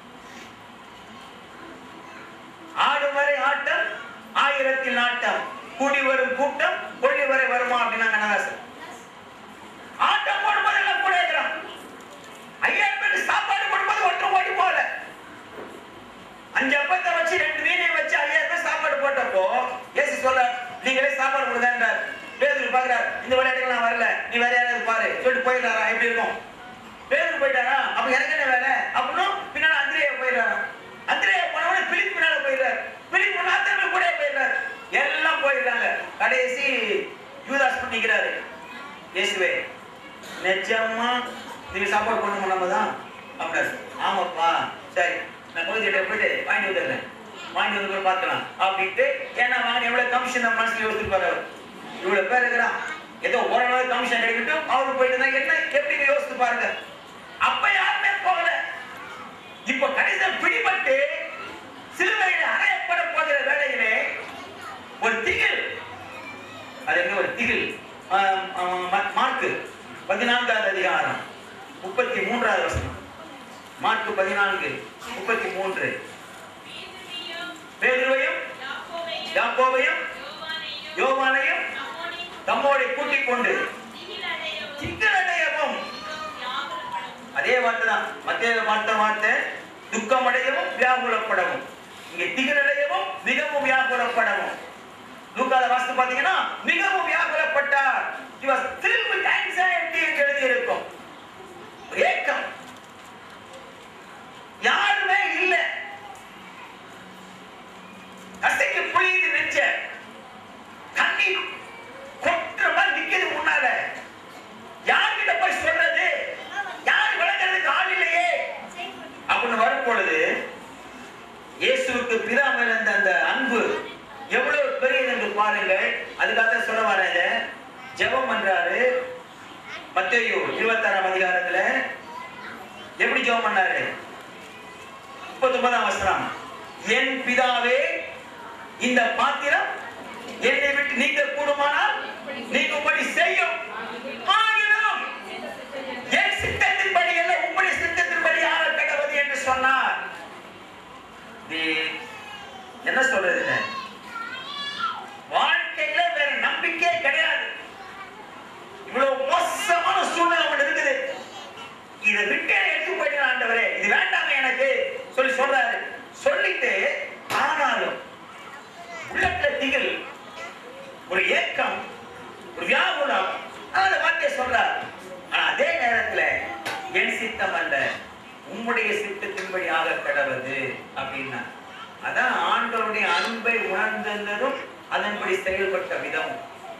ஆடும் வரை ஆட்டம் ஆயிரத்தில் நாட்டம் கூடி வரும் கூட்டம் கொள்ளி வரை வருமா அப்படின்னாங்க கண்ணதாசன் ஆட்டம் போடும்போது எல்லாம் கூட இருக்கிறான் ஐயாயிரம் பேருக்கு சாப்பாடு போடும்போது ஒன்றும் ஓடி போகல அஞ்சு அப்பத்தை வச்சு ரெண்டு மீனையும் வச்சு ஐயாயிரம் பேர் சாப்பாடு போட்டப்போ ஏசு சொல்ல நீங்களே சாப்பாடு கொடுங்கன்றார் பேதுரு பாக்குறார் இந்த விளையாட்டுக்கு நான் வரல நீ வேற யாராவது பாரு சொல்லிட்டு போயிடறாரா எப்படி இருக்கும் பேதுரு போயிட்டாரா அப்ப எனக்கு என்ன வேலை அப்படின்னும் பின்னால அந்திரேயா போயிடுறாரா அந்திரேயா போனவனே பிலிப் பின்னால போயிடுறாரு பிலிப் நாத்தமே கூட போயிடுறாரு எல்லாம் போயிடுறாங்க கடைசி யூதாஸ் பண்ணிக்கிறாரு இயேசுவே நிஜமா நீங்க சாப்பாடு பண்ணணும் நம்ம தான் அப்படின்னாரு ஆமாப்பா சரி நான் கோயில்கிட்ட போயிட்டு வாங்கி வந்துடுறேன் வாங்கி வந்து கூட பார்க்கலாம் அப்படின்ட்டு ஏன்னா வாங்க எவ்வளவு கமிஷன் நம்ம மனசுல யோசிச்சிருப்பாரு அவர் இவ்வளவு பேர் இருக்கிறான் ஏதோ ஓரளவு கமிஷன் கிடைக்கட்டும் அவரு போயிட்டு இருந்தா என்ன எப்படி யோசித்து பாருங்க அப்ப யாருமே போகல இப்ப கடைசியில் பிடிபட்டு சிலுவையில் அறையப்பட போகிற வேளையிலே ஒரு திகில் அது என்ன ஒரு திகில் ஆம், ஆம், மா- மார்க்கு பதினான்காவது அதிகாரம் முப்பத்தி மூன்றாவது வசனம் மார்க்கு பதினான்கு முப்பத்தி மூன்று பேதுருவையும் பேதுருவையும் யாக்கோபையும் யாக்கோவையும் யோவானையும் யோவானையும் நம்மோடையும் தம்மோடு கூட்டிக் கொண்டு திகிலடையவும் திங்களடையவும் மிகவும் வியாகுலப்படவும் அதே வார்த்தை தான் மத்திய வார்த்தை வார்த்தை துக்கமடையவும் வியாகுலப்படவும் இங்க திகழடையவும் மிகவும் வியாகுலப்படவும் லூக்கால வாஸ்து பாத்தீங்கன்னா மிகவும் வியாகுலப்பட்டார் he was filled with anxiety என்று எழுதி இருக்கும் ஏக்கம் யாருமே இல்ல கசைக்கு புளியுது நெஞ்ச கண்ணீர் கொட்டுற மாதிரி நிக்குது முன்னால யார்கிட்ட போய் சொல்றது யார் விளங்குறதுக்கு ஆள் இல்லையே அப்படின்னு வரும் பொழுது இயேசுவுக்கு பிதா மேல இருந்த அந்த அன்பு எவ்வளவு பெரியது என்று பாருங்கள் அதுக்காக சொல்ல வரேன் இதை. ஜெபம் பண்றாரு மத்தேயு இருபத்தாறாம் அதிகாரத்துல எப்படி ஜெபம் பண்ணாரு முப்பத்தி ஒன்பதாம் வசனம் என் பிதாவே இந்த பாத்திரம் என்னை விட்டு நீங்க கூடுமானால் நீங்கும்படி செய்யும் ஆகிலும் என் சித்தத்தின்படி அல்ல உம்முடைய சித்தத்தின்படி ஆக கடவுது என்று சொன்னார் இது என்ன சொல்றது இது? வாழ்க்கையில வேற நம்பிக்கையே கிடையாது இவ்வளவு மோசமான சூழ்நிலை ஒன்று இருக்குது இதை விட்டு எடுத்து போயிட்டு ஆண்டவரே இது வேண்டாமே எனக்கு சொல்லி சொல்றாரு சொல்லிட்டு ஆனாலும் உள்ளத்துல திகில் ஒரு ஏக்கம் ஒரு வியாகுலம் அந்த வார்த்தையை சொல்றார் ஆனா அதே நேரத்துல என் சித்தம் அல்ல உம்முடைய சித்தத்தின்படி ஆக கடவுது அப்படின்னா அதான் ஆண்டவருடைய அன்பை உணர்ந்ததும் அதன்படி செயல்பட்ட விதம்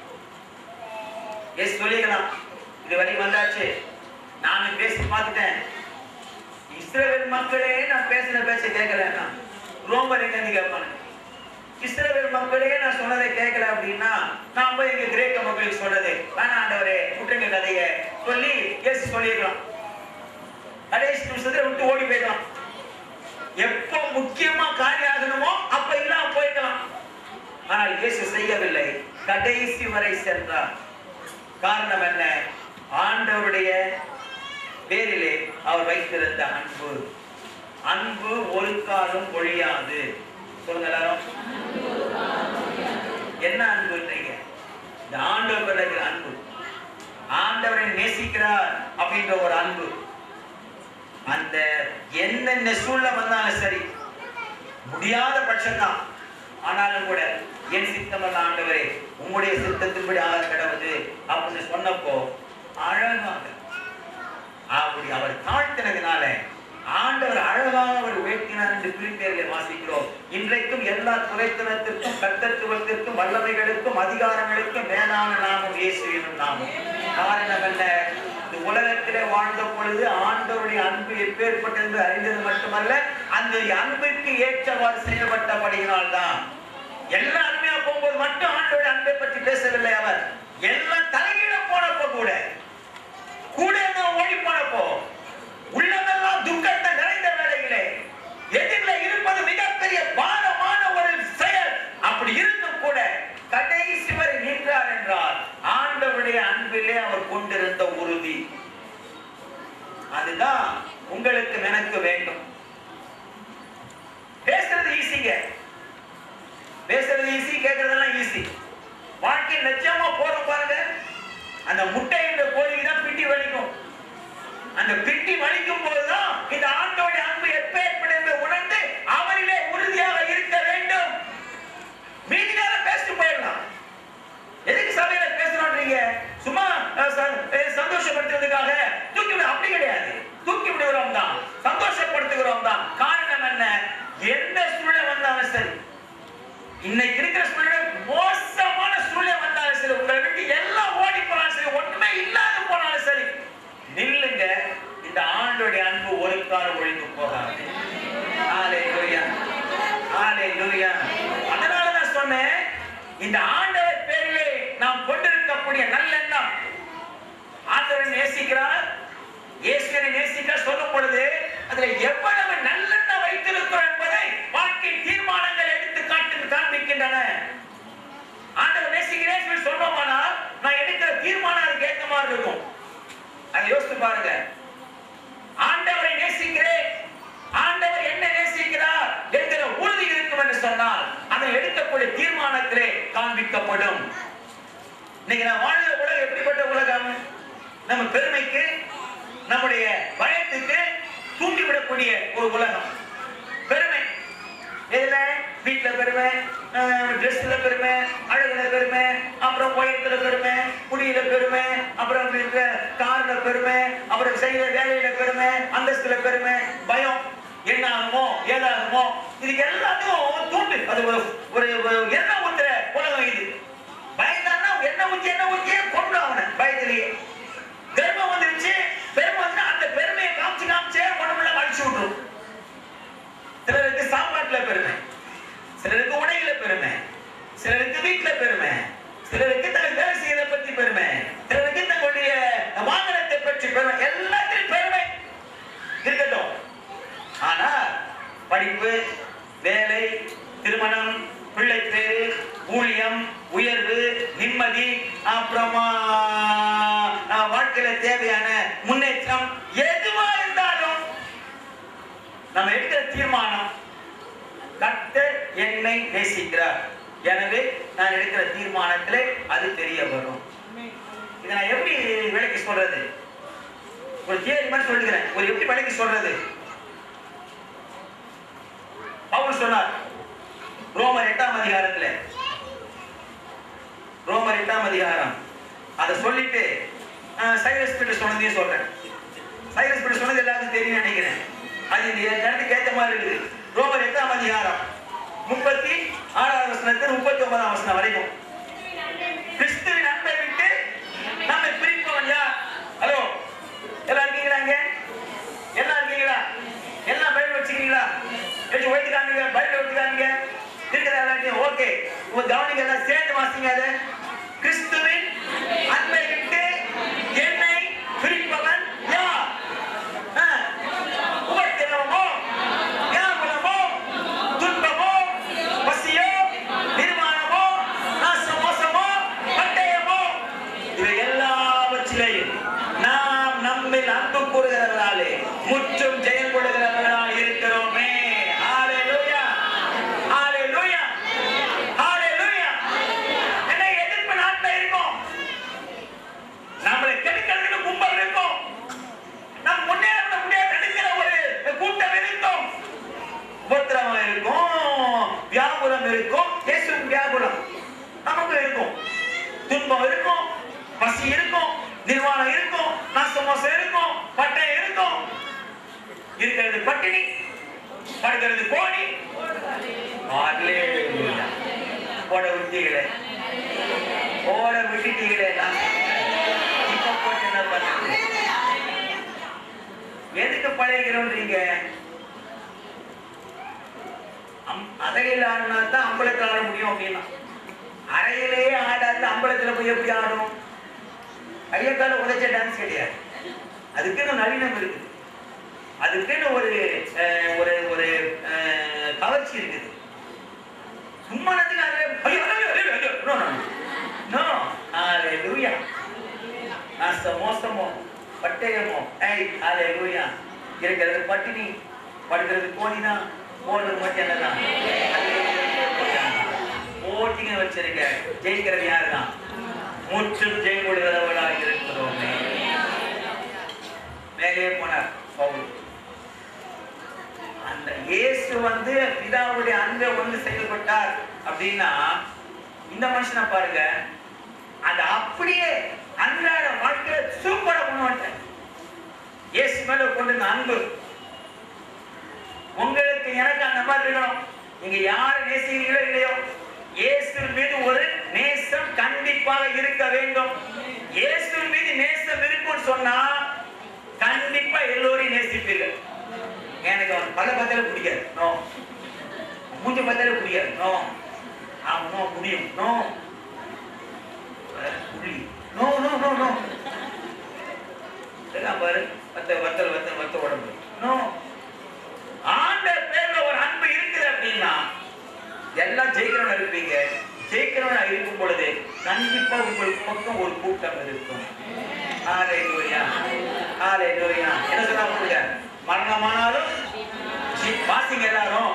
எஸ் சொல்லிக்கலாம் இது வரைக்கும் வந்தாச்சு நானும் பேசி பார்த்துட்டேன் இஸ்ரவேல் மக்களே நான் பேசின பேச்ச கேட்கலன்னா ரோமர் எங்க இருந்து கேட்பானு இஸ்ரவேல் மக்களே நான் சொன்னதை கேட்கல அப்படின்னா நான் போய் எங்க கிரேக்க மக்களுக்கு சொன்னது வேணா ஆண்டவரே குற்றங்க கதையை சொல்லி எஸ் சொல்லிடலாம் கடைசி நிமிஷத்துல விட்டு ஓடி போயிடலாம் எப்போ முக்கியமா காரியம் ஆகணுமோ அப்ப இல்லாம போயிடலாம் ஆனால் இயேசு செய்யவில்லை கடைசி வரை சென்றார் காரணம் என்ன ஆண்டவருடைய பேரிலே அவர் வைத்திருந்த அன்பு அன்பு ஒரு காலம் ஒழியாது சொல்லுங்க எல்லாரும் என்ன அன்புன்றீங்க இந்த ஆண்டவர் மேல இருக்கிற அன்பு ஆண்டவரை நேசிக்கிறார் அப்படின்ற ஒரு அன்பு அந்த என்னென்ன சூழ்நிலை வந்தாலும் சரி முடியாத பட்சம்தான் ஆனாலும் கூட என் சித்தம் அல்ல ஆண்டவரே உம்முடைய சித்தத்தின்படி ஆக கிடவுது அப்படின்னு சொன்னப்போ அழகாக அப்படி அவர் தாழ்த்தினதுனால ஆண்டவர் அழகாக அவர் உயர்த்தினார் என்று பிரிப்பேர்களை வாசிக்கிறோம் இன்றைக்கும் எல்லா துறைத்தனத்திற்கும் கர்த்தத்துவத்திற்கும் வல்லமைகளுக்கும் அதிகாரங்களுக்கும் மேலான நாமம் இயேசு எனும் நாமம் காரணம் என்ன இந்த உலகத்திலே வாழ்ந்த பொழுது ஆண்டவருடைய அன்பு எப்பேற்பட்டது என்று அறிந்தது மட்டுமல்ல அந்த அன்பிற்கு ஏற்றவாறு செயல்பட்டபடியினால் தான் எல்லாம் அருமையா போகும்போது மட்டும் ஆண்டவருடைய அன்பை பற்றி பேசவில்லை அவர் எல்லாம் தலைகீழ போனப்போ கூட கூட இருந்த ஓடி போனப்போ உள்ளமெல்லாம் துக்கத்தை நிறைந்த வேளையிலே எதிரில் இருப்பது மிகப்பெரிய பாரமான ஒரு செயல் அப்படி இருந்து அதுதான் உங்களுக்கு எனக்கு வேண்டும் பேசுறது ஈஸிங்க பேசுறது ஈஸி கேட்கறதெல்லாம் ஈஸி வாழ்க்கை நிச்சயமா போறோம் பாருங்க அந்த முட்டை என்ற கோழிக்கு தான் பிண்டி வலிக்கும் அந்த பிண்டி வலிக்கும் போதுதான் இந்த ஆண்டோட அன்பு எப்பேற்படும் என்று உணர்ந்து அவரிலே உறுதியாக இருக்க வேண்டும் மீதி நேரம் பேசிட்டு போயிடலாம் எதுக்கு சபையில பேசணும்ன்றீங்க சும்மா அஹ், ச- அஹ், சந்தோஷப்படுத்துறதுக்காக தூக்கி விட அப்படி கிடையாது தூக்கி விடுகிறோம் தான் சந்தோஷப்படுத்துகிறோம் தான் காரணம் என்ன எந்த சூழ்நிலை வந்தாலும் சரி இன்னைக்கு இருக்கிற சூழ்நிலை மோசமான சூழ்நிலை வந்தாலும் சரி உங்களை விட்டு எல்லாம் ஓடி போனாலும் சரி ஒண்ணுமே இல்லாத போனாலும் சரி நில்லுங்க இந்த ஆண்டோடைய அன்பு ஒரு காலம் ஒழிந்து போகாது ஹalleluya ஹalleluya அதனால தான் சொன்னேன் இந்த ஆண்டவர் பேரிலே நாம் கொண்டிருக்கக்கூடிய நல்லெண்ணம் ஆண்டவரை நேசிக்கிறார் இயேசுவை நேசிக்கிறார் சொல்லும் பொழுது அதுல எவ்வளவு நல்லெண்ணம் வைத்திருக்கிறோம் என்பதை வாழ்க்கை தீர்மானங்கள் எடுத்து காட்டு காண்பிக்கின்றன ஆண்டவர் நேசிக்கிறேன் சொல்லி சொல்றோமானால் நான் எடுக்கிற தீர்மானம் அதுக்கு ஏத்த மாதிரி இருக்கும் அதை யோசித்து பாருங்க ஆண்டவரை நேசிக்கிறேன் ஆண்டவர் என்ன நேசிக்கிறார் என்கிற உறுதி இருக்கும் என்று சொன்னால் அதை எடுக்கக்கூடிய தீர்மானத்திலே காண்பிக்கப்படும் இன்னைக்கு நான் வாழ்கிற உலகம் எப்படிப்பட்ட உலகம் நம்ம பெருமைக்கு நம்முடைய பயத்துக்கு தூண்டிவிடக்கூடிய ஒரு உலகம் பெருமை எதுல வீட்டுல பெருமை ட்ரெஸ்ல பெருமை அழகுல பெருமை அப்புறம் உயரத்துல பெருமை குடியில பெருமை அப்புறம் இருக்கிற கார்ல பெருமை அப்புறம் செய்யற வேலையில பெருமை அந்தஸ்துல பெருமை பயம் என்ன ஆகுமோ ஏதாகுமோ இதுக்கு எல்லாத்தையும் தூண்டு அது ஒரு ஒரு ஒரு எண்ணெய் ஊத்துற உலகம் இது பயந்தான்னா எண்ணெய் ஊத்தி எண்ணெய் ஊத்தியே கொண்டு அவனை பயத்திலேயே கர்ப்பம் வந்துருச்சு பெருமை வந்து அந்த பெருமையை காமிச்சு காமிச்சே உடம்புல அழிச்சு விட்டுரும் சிலருக்கு சாப்பாட்டுல பெருமை சிலருக்கு உடையில பெருமை சிலருக்கு வீட்டுல பெருமை சிலருக்கு தங்கள் வேலை செய்யறத பத்தி பெருமை சிலருக்கு தங்களுடைய வாகனத்தை பற்றி பெருமை எல்லாத்திலும் பெருமை இருக்கட்டும் ஆனா படிப்பு வேலை திருமணம் பிள்ளை பேரு ஊழியம் உயர்வு நிம்மதி அப்புறமா ஆஹ், வாழ்க்கையில தேவையான முன்னேற்றம் எதுவா இருந்தாலும் நம்ம எடுக்கிற தீர்மானம் கர்த்தர் என்னை நேசிக்கிறார் எனவே நான் எடுக்கிற தீர்மானத்திலே அது தெரிய வரும் இதை நான் எப்படி விலைக்கு சொல்றது ஒரு தியரி மாதிரி சொல்லுகிறேன் ஒரு எப்படி விலைக்கு சொல்றது பவுல் சொன்னார் ரோமர் எட்டாம் அதிகாரத்துல ரோமர் எட்டாம் அதிகாரம் அதை சொல்லிட்டு அஹ், சைரஸ் பீட்டர் சொன்னதையும் சொல்றேன் சைரஸ் பீட்டர் சொன்னது எல்லாருக்கும் தெரியும் நினைக்கிறேன் அது இந்த இடத்துக்கு ஏத்த மாதிரி இருக்குது ரோமர் எட்டாம் அதிகாரம் முப்பத்தி ஆறாவது வசனத்தில் முப்பத்தி ஒன்பதாம் வசனம் வரைக்கும் கிறிஸ்துவின் அன்பை விட்டு நம்மை பிரிப்பவன் யார் ஹலோ எல்லாம் இருக்கீங்களா இங்க எல்லாம் இருக்கீங்களா எல்லாம் பைபிள் வச்சுக்கிறீங்களா எடுத்து ஒழித்து காமிங்க பைபிள் எடுத்து காமிங்க இருக்கிறதா எல்லாத்தையும் ஓகே உங்க கவனிங்க எல்லாம் சேர்ந்து வாசிங்க அது கிறிஸ்துவின் அன்பை விட்டு என்னை பிரிப்பவன் யார் ஆ. உபத்திரவமோ வியாகுலமோ துன்பமோ பசியோ நிர்மாணமோ நாசமோசமோ பட்டயமோ இவை எல்லாவற்றிலையும் நாம் நம்மில் அன்பு கூறுகிறவர்களாலே முற்றும் ஜெயம் கொள்கிறவர்களால் இருக்கிறோமே ஹalleluya ஹalleluya ஹalleluya என்ன எதிர்ப்பு நாட்ல இருக்கும் நம்மளை கெடுக்கிறதுக்கு கும்பல் இருக்கும் நம் முன்னேற முடியாது தடுக்கிற ஒரு கூட்டம் இருக்கும் உபத்திரவம் இருக்கும் வியாகுலம் இருக்கும் இயேசுக்கு வியாகுலம் நமக்கு இருக்கும் துன்பம் இருக்கும் பசி இருக்கும் நிர்வாணம் இருக்கும் நாசமோசம் இருக்கும் பட்டயம் இருக்கும் இருக்கிறது பட்டினி படுக்கிறது கோணி ஹalleluya. போட விட்டீங்களே போட விட்டுட்டீங்களே நான் இப்ப போட்டு என்ன பண்றது எதுக்கு பழகிறோன்றீங்க அம்- அறையில் ஆடினா தான் அம்பலத்தில் ஆட முடியும் அப்படின்னா அறையிலேயே ஆடாது அம்பலத்துல போய் எப்படி ஆடும் ஐயக்கால உதைச்ச டான்ஸ் கிடையாது அதுக்குன்னு நவீனம் இருக்குது அதுக்குன்னு ஒரு அஹ், ஒரு ஒரு அஹ், கவர்ச்சி இருக்குது சும்மா நேரத்துக்கு அதுல, ஐயோ, ஐயோ, ஐயோ, ஐயோ, no, no, no. No. Hallelujah. நாச மோசமோ பட்டயமோ ஏய் ஹalleluya இருக்கிறது பட்டினி படுக்கிறது கோணினா போடுறது மட்டும் என்னதான் போட்டிங்க வச்சிருக்க ஜெயிக்கிறது யாருதான் முற்றும் ஜெயமுடையவர்களாக இருக்கிறோமே மேலே போனார் பவுல் அந்த இயேசு வந்து பிதாவுடைய அன்பை ஒன்று செயல்பட்டார் அப்படின்னா இந்த மனுஷனை பாருங்க அது அப்படியே அன்றாட வாழ்க்கையில சூப்பரா பண்ணுவாங்க இயேசு மேல கொண்டு வந்த அன்பு உங்களுக்கு எனக்கு அந்த மாதிரி இருக்கணும் நீங்க யாரை நேசிக்கிறீங்களோ இல்லையோ இயேசு மீது ஒரு நேசம் கண்டிப்பாக இருக்க வேண்டும் இயேசு மீது நேசம் இருக்கும்னு சொன்னா கண்டிப்பா எல்லோரையும் நேசிப்பீர்கள் எனக்கு அவன் பல பத்தில பிடிக்காது நோ மூஞ்ச பத்தில பிடிக்காது நோ அவன் நோ முடியும் நோ புள்ளி நோ நோ நோ நோ இதெல்லாம் பாரு வத்த வத்தல் வத்தல் வத்த உடம்பு நோ ஆண்டர் பேர்ல ஒரு அன்பு இருக்குது அப்படின்னா எல்லாம் ஜெயிக்கிறவனா இருப்பீங்க ஜெயிக்கிறவனா இருக்கும் பொழுது கண்டிப்பா உங்களுக்கு பக்கம் ஒரு கூட்டம் இருக்கும் ஹalleluya ஹalleluya என்ன சொல்ல போறீங்க மரணமானாலும் ஜீ- வாசிங்க எல்லாரும்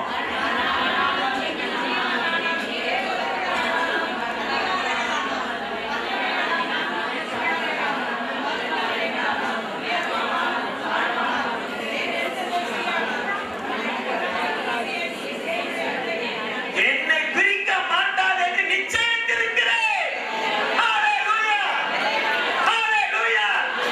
என்னை பிரிக்க மாட்டாது என்று நிச்சயித்திருக்கிறேன் ஹalleluya ஹalleluya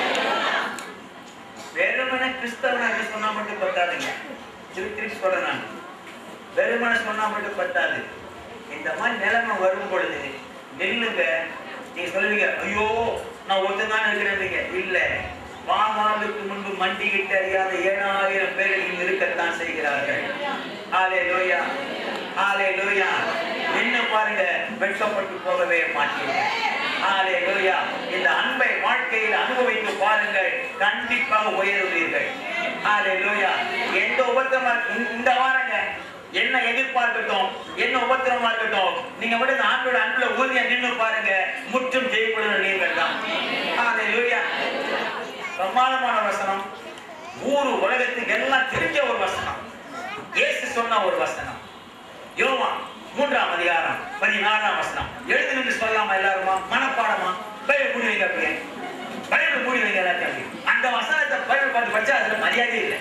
வெறுமனே கிறிஸ்தவனாக சொன்னா மட்டும் பத்தாதுங்க திருப்பி திருப்பி சொல்றேன் நான் வெறுமனே சொன்னா மட்டும் பத்தாது இந்த மாதிரி நிலைமை வரும் பொழுது நில்லுங்க நீங்க சொல்லுவீங்க ஐயோ நான் ஒருத்தன் இருக்கிறேன்றீங்க இல்ல வாமாவுக்கு முன்பு மண்டிகிட்டு அறியாத ஏழாயிரம் பேர் இங்கு இருக்கத்தான் செய்கிறார்கள் ஆலே லோயா ஆலே லோயா என்ன பாருங்க வெட்கப்பட்டு போகவே மாட்டீங்க ஆலே லோயா இந்த அன்பை வாழ்க்கையில் அனுபவித்து பாருங்கள் கண்டிப்பாக உயருவீர்கள் ஆலே லோயா எந்த உபத்திரமா இந்த- இந்த வாரங்க என்ன எதிர்பார்க்கட்டும் என்ன உபத்திரமா இருக்கட்டும் நீங்க மட்டும் இந்த ஆண்டோட அன்புல உறுதியா நின்னு பாருங்க முற்றும் ஜெயிப்படுற நீங்கள் தான் ஆலே லோயா பிரமாதமான வசனம் ஊரு உலகத்துக்கு எல்லாம் தெரிஞ்ச ஒரு வசனம் இயேசு சொன்ன ஒரு வசனம் யோவான் மூன்றாம் அதிகாரம் பதினாறாம் வசனம் எழுது நின்று சொல்லலாமா எல்லாருமா மனப்பாடமா பைபிள் மூடி வைங்க அப்படியே பைபிள் மூடி வைங்க எல்லாத்தையும் அப்படியே. அந்த வசனத்தை பைபிள் பார்த்து படிச்சா அதுல மரியாதை இல்லை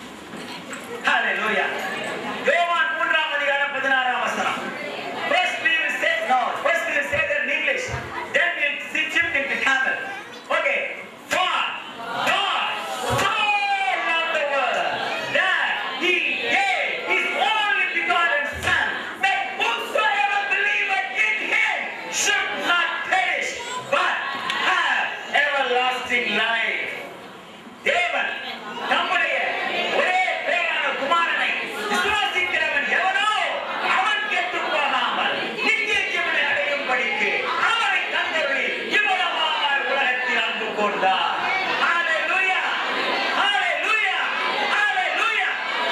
ஹalleluya யோவான் மூன்றாம் அதிகாரம் பதினாறாம் வசனம் first we will say no first we will say that in english then we will shift into tamil okay for god so loved the world that he gave his only begotten son that whosoever believeth in him should not perish but have everlasting life தேவன் நம்முடைய ஒரே பேரான குமாரனை விசுவாசிக்கிறவன் எவனோ அவன் கெட்டுப் போகாமல் நித்திய ஜீவனை அடையும் படிக்கு அவரை தந்தருளி இவ்வளவாய் உலகத்தில் அன்பு கொண்டார் ஹalleluya ஹalleluya ஹalleluya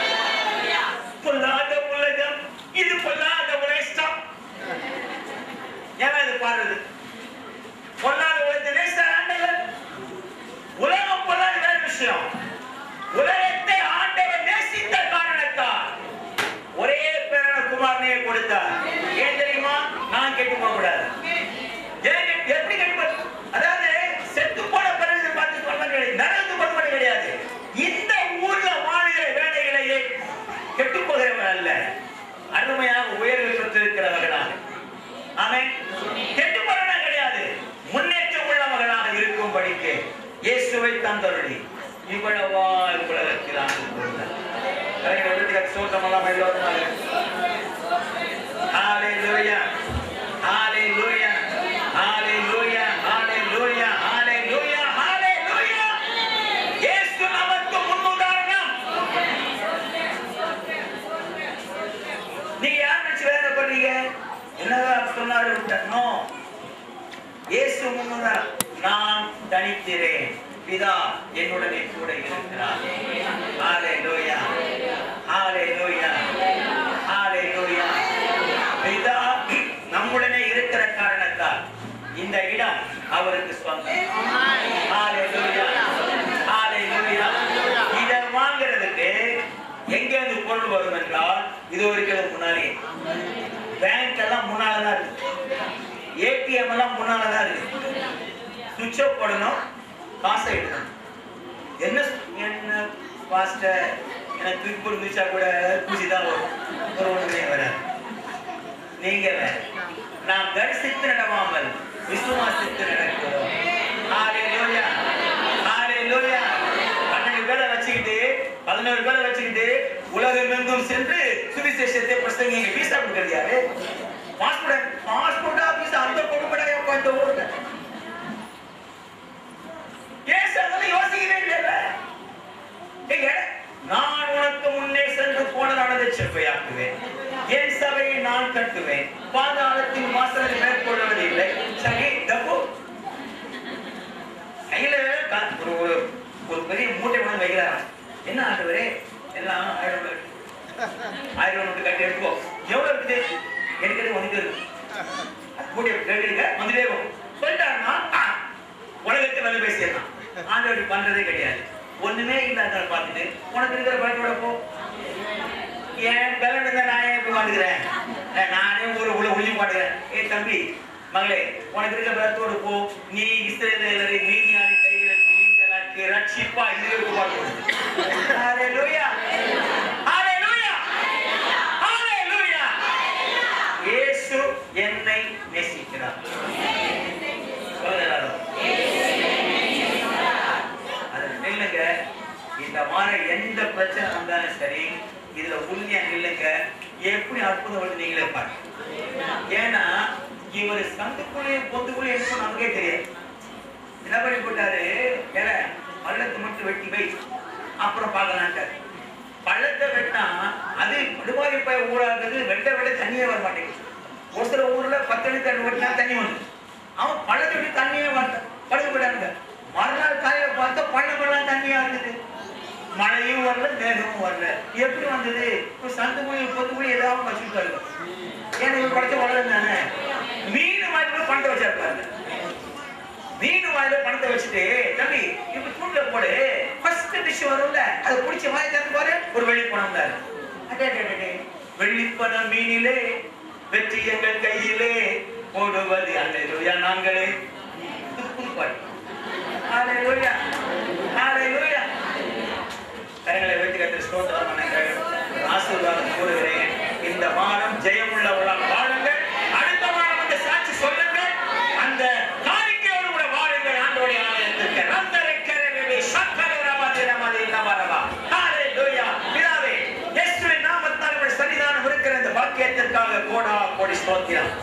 பொல்லாத உலகம் இது பொல்லாத உலகம் ஏன் இது பாருது பொல்லாத உலகத்தை நேசித்த ஆண்டவர் உலகம் பொல்லாத வேற விஷயம் உலகத்தை ஆண்டவர் நேசித்த காரணத்தால் ஒரே பேரான குமாரனையே கொடுத்தார் ஏன் தெரியுமா நான் கெட்டு போக கூடாது ஏன் கெட்டு- எப்படி கெட்டு போ- அதாவது செத்து போன பிறகு பார்த்து சொல்ல கிடையாது நரகத்து போக கிடையாது இந்த ஊர்ல வாழ்கிற வேலைகளையே கெட்டு போகிறவன் அல்ல அருமையாக உயர்வு பெற்றிருக்கிறவர்களாக ஆமென் கெட்டு போறவனா கிடையாது முன்னேற்றம் உள்ளவர்களாக இருக்கும்படிக்கு இயேசுவை தந்தருளி இவ்வளவா உலகத்தில் ஆண்டு கொண்டார் சோட்டமெல்லாம் எல்லோரும் ஹalleluya ஹalleluya ஹalleluya ஹalleluya ஹalleluya ஹalleluya இயேசு நமக்கு முன்னுதாரணம் நீங்க யார் நினைச்சு வேலை பண்றீங்க என்னதான் சொன்னாரு நோ இயேசு முன்னுதாரணம் நான் தனித்திரேன் பிதா என்னுடனே கூட இருக்கிறார் ஹalleluya ஹalleluya ஹalleluya பிதா நம்முடனே இருக்கிற காரணத்தால் இந்த இடம் அவருக்கு சொந்தம் ஹalleluya முன்னால தான் இருக்கு ஏடிஎம் எல்லாம் முன்னால தான் இருக்கு சுவிட்ச் ஆஃப் போடணும் காசை எடுக்கணும் என்ன என்ன பாஸ்டர் எனக்கு தூக்கி போட்டு மிதிச்சா கூட பூசி தான் வரும் ஒரு ஒன்றுமே வராது நீங்க வேற. நாம் தரிசித்து நடவாமல் விசுவாசித்து நடக்கிறோம் ஹalleluya ஹalleluya பன்னெண்டு பேரை வச்சுக்கிட்டு பதினோரு பேரை வச்சுக்கிட்டு உலகமெங்கும் சென்று சுவிசேஷத்தை பிரசங்கிங்க வீசா கொடுக்கறது யாரு பாஸ்போர்ட் பாஸ்போர்ட் ஆபீஸ் அந்த கொடுப்படையா உட்காந்து ஓடுங்க ஏன் அதெல்லாம் யோசிக்கவே இல்லைல்ல ஏங்க, நான் உனக்கு முன்னே சென்று போனதானதை செவ்வையாக்குவேன் என் சபையை நான் கட்டுவேன் பாதாளத்தின் வாசலை மேற்கொள்வதில்லை சரி தப்பு கையில கா- ஒரு ஒரு ஒரு பெரிய மூட்டை கொண்டு வந்து வைக்கிறாராம் என்ன ஆண்டவரே எல்லாம் ஆயிரம் ரூபாய் இருக்கு. ஆயிரம் ரூபாய் நோட்டு கட்டி எடுத்துக்கோ எவ்வளவு இருக்குது எடுக்கிறது வந்துட்டு இருக்கு அது மூட்டை ரெண்டு இருக்க வந்துட்டே இருக்கும் சொல்லிட்டாருன்னா ஆ, உலகத்தை வேலை பேசிடலாம் ஆண்டவர் பண்றதே கிடையாது ஒண்ணுமே இல்லாத பார்த்துட்டு உனக்கு இருக்கிற பழக்கோட போ என் பலன் இருந்தா நான் ஏன் இப்படி வாழ்கிறேன் நானே ஒரு உள்ள ஒளிஞ்சு பாடுகிறேன் ஏ தம்பி மகளே உனக்கு இருக்கிற பலத்தோடு போ நீ இஸ்ரேலரை மீதியான கைகளை நீங்களாக்கி ரட்சிப்பா இது இருக்கு பாட்டு ஹalleluya ஹalleluya ஹalleluya இயேசு என்னை நேசிக்கிறார் சொல்லுங்க எல்லாரும். அது நில்லுங்க இந்த மாதிரி எந்த பிரச்சனை வந்தாலும் சரி இதுல உண்மையா நில்லுங்க எப்படி அற்புதம் வருது நீங்களே பாருங்க ஏன்னா இவர் சந்துக்குள்ளேயும் பொந்துக்குள்ளேயும் இருக்கும் நமக்கே தெரியாது என்ன பண்ணி போட்டாரு ஏற பள்ளத்தை மட்டும் வெட்டி வை அப்புறம் பார்க்கலான்ட்டாரு பள்ளத்தை வெட்டினா அது படுபாரி போய் ஊராகுது வெட்ட வெட்ட தண்ணியே வர மாட்டேங்குது ஒரு சில ஊர்ல பத்தடி தண்ணி வெட்டினா தண்ணி வந்து அவன் பள்ளத்தை விட்டு தண்ணியே வரல படுக்க போயிட்டாங்க மறுநாள் காலையில பார்த்தா பள்ளமெல்லாம் தண்ணியா இருக்குது மழையும் வரல மேகமும் வரல எப்படி வந்தது இப்போ சந்து மொழி பொத்து மொழி ஏதாவது வச்சுருக்காரு ஏன்னா இவர் படிச்ச வளரும் தானே மீன் மாதிரி பணத்தை வச்சிருப்பாரு மீன் வாயில பணத்தை வச்சுட்டு தம்பி இப்ப தூண்ல போடு ஃபர்ஸ்ட் டிஷ் வரும்ல அது பிடிச்ச வாய் திறந்து பாரு ஒரு வெள்ளி பணம் தான் வெள்ளிப்பணம் மீனிலே வெற்றி எங்கள் கையிலே போடுவது அல்லேலூயா நாங்களே இது புது பாட்டு அல்லேலூயா அல்லேலூயா கரங்களை வைத்து கத்திர ஸ்தோத்திரம் பண்ணுங்கள் ஆசீர்வாதம் கூறுகிறேன் இந்த வாரம் ஜெயமுள்ளவர்களாக வாழுங்கள் அடுத்த வாரம் அந்த சாட்சி சொல்லுங்கள் அந்த காணிக்கையோடு கூட வாழுங்கள் ஆண்டோடைய ஆலயத்திற்கு நந்தரைக்கரவே சக்கரவரவாதி நமது நவரவா ஹalleluya பிதாவே இயேசுவின் நாமத்தால் உங்கள் சன்னிதானம் இருக்கிற இந்த பாக்கியத்திற்காக கோடா கோடி ஸ்தோத்திரம்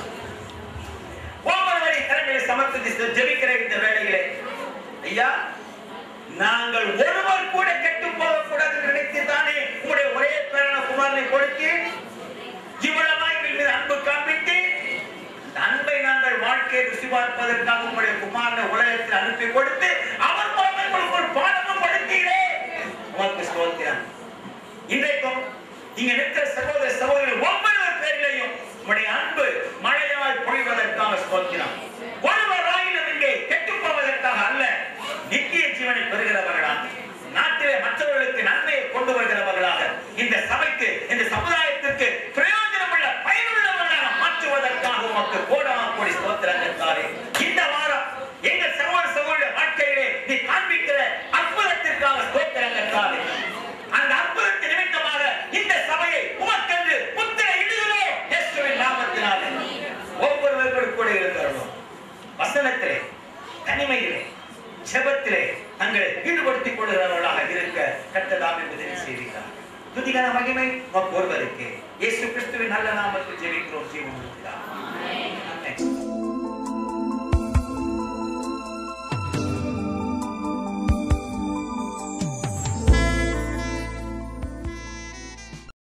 ஒவ்வொருவரை கரங்களை சமர்ப்பித்து ஜெபிக்கிற இந்த வேளையிலே ஐயா நாங்கள் ஒருவர் கூட கெட்டு போகக்கூடாது என்று நினைத்து தானே உங்களுடைய ஒரே பேரான குமாரனை கொடுத்து இவ்வளவா எங்கள் மீது அன்பு காண்பித்து இந்த அன்பை நாங்கள் வாழ்க்கையை ருசி பார்ப்பதற்காக உங்களுடைய குமாரனை உலகத்தில் அனுப்பி கொடுத்து அவர் மூலமாக உங்களுக்கு ஒரு பாடமும் படுத்தீரே உமக்கு ஸ்தோத்திரம் இன்றைக்கும் இங்க நிற்கிற சகோதர சகோதரர் ஒவ்வொருவர் பேரிலையும் உங்களுடைய அன்பு மழையாய் பொழிவதற்காக ஸ்தோத்திரம் ஒருவராயினும் இங்கே கெட்டுப் போவதற்காக அல்ல நித்திய ஜீவனை பெறுகிறவர்களாக நாட்டிலே மற்றவர்களுக்கு நன்மையை கொண்டு வருகிறவர்களாக இந்த சபைக்கு இந்த சமுதாயத்திற்கு பிரயோஜனமுள்ள பயனுள்ளவர்களாக மாற்றுவதற்காக உமக்கு கோடான கோடி ஸ்தோத்திரங்கள் தாரே இந்த வாரம் எங்கள் சகோதர சகோதர வாழ்க்கையிலே நீ காண்பிக்கிற அற்புதத்திற்காக ஸ்தோத்திரங்கள் தாரே அந்த அற்புதத்தின் நிமித்தமாக இந்த சபையை உமக்கென்று முத்திரை இடுகிறோம் இயேசுவின் நாமத்தினாலே ஒவ்வொருவர்களும் கூட இருக்கிறோம் வசனத்திலே தனிமையிலே ஜெபத்திலே தங்களை ஈடுபடுத்திக் கொள்கிறவர்களாக இருக்க கர்த்ததாமே உதவி செய்கிறார் துதிகன மகிமை உமக்கு ஒருவருக்கு இயேசு கிறிஸ்துவின் நல்ல நாமத்தில் ஜெபிக்கிறோம் ஜீவன்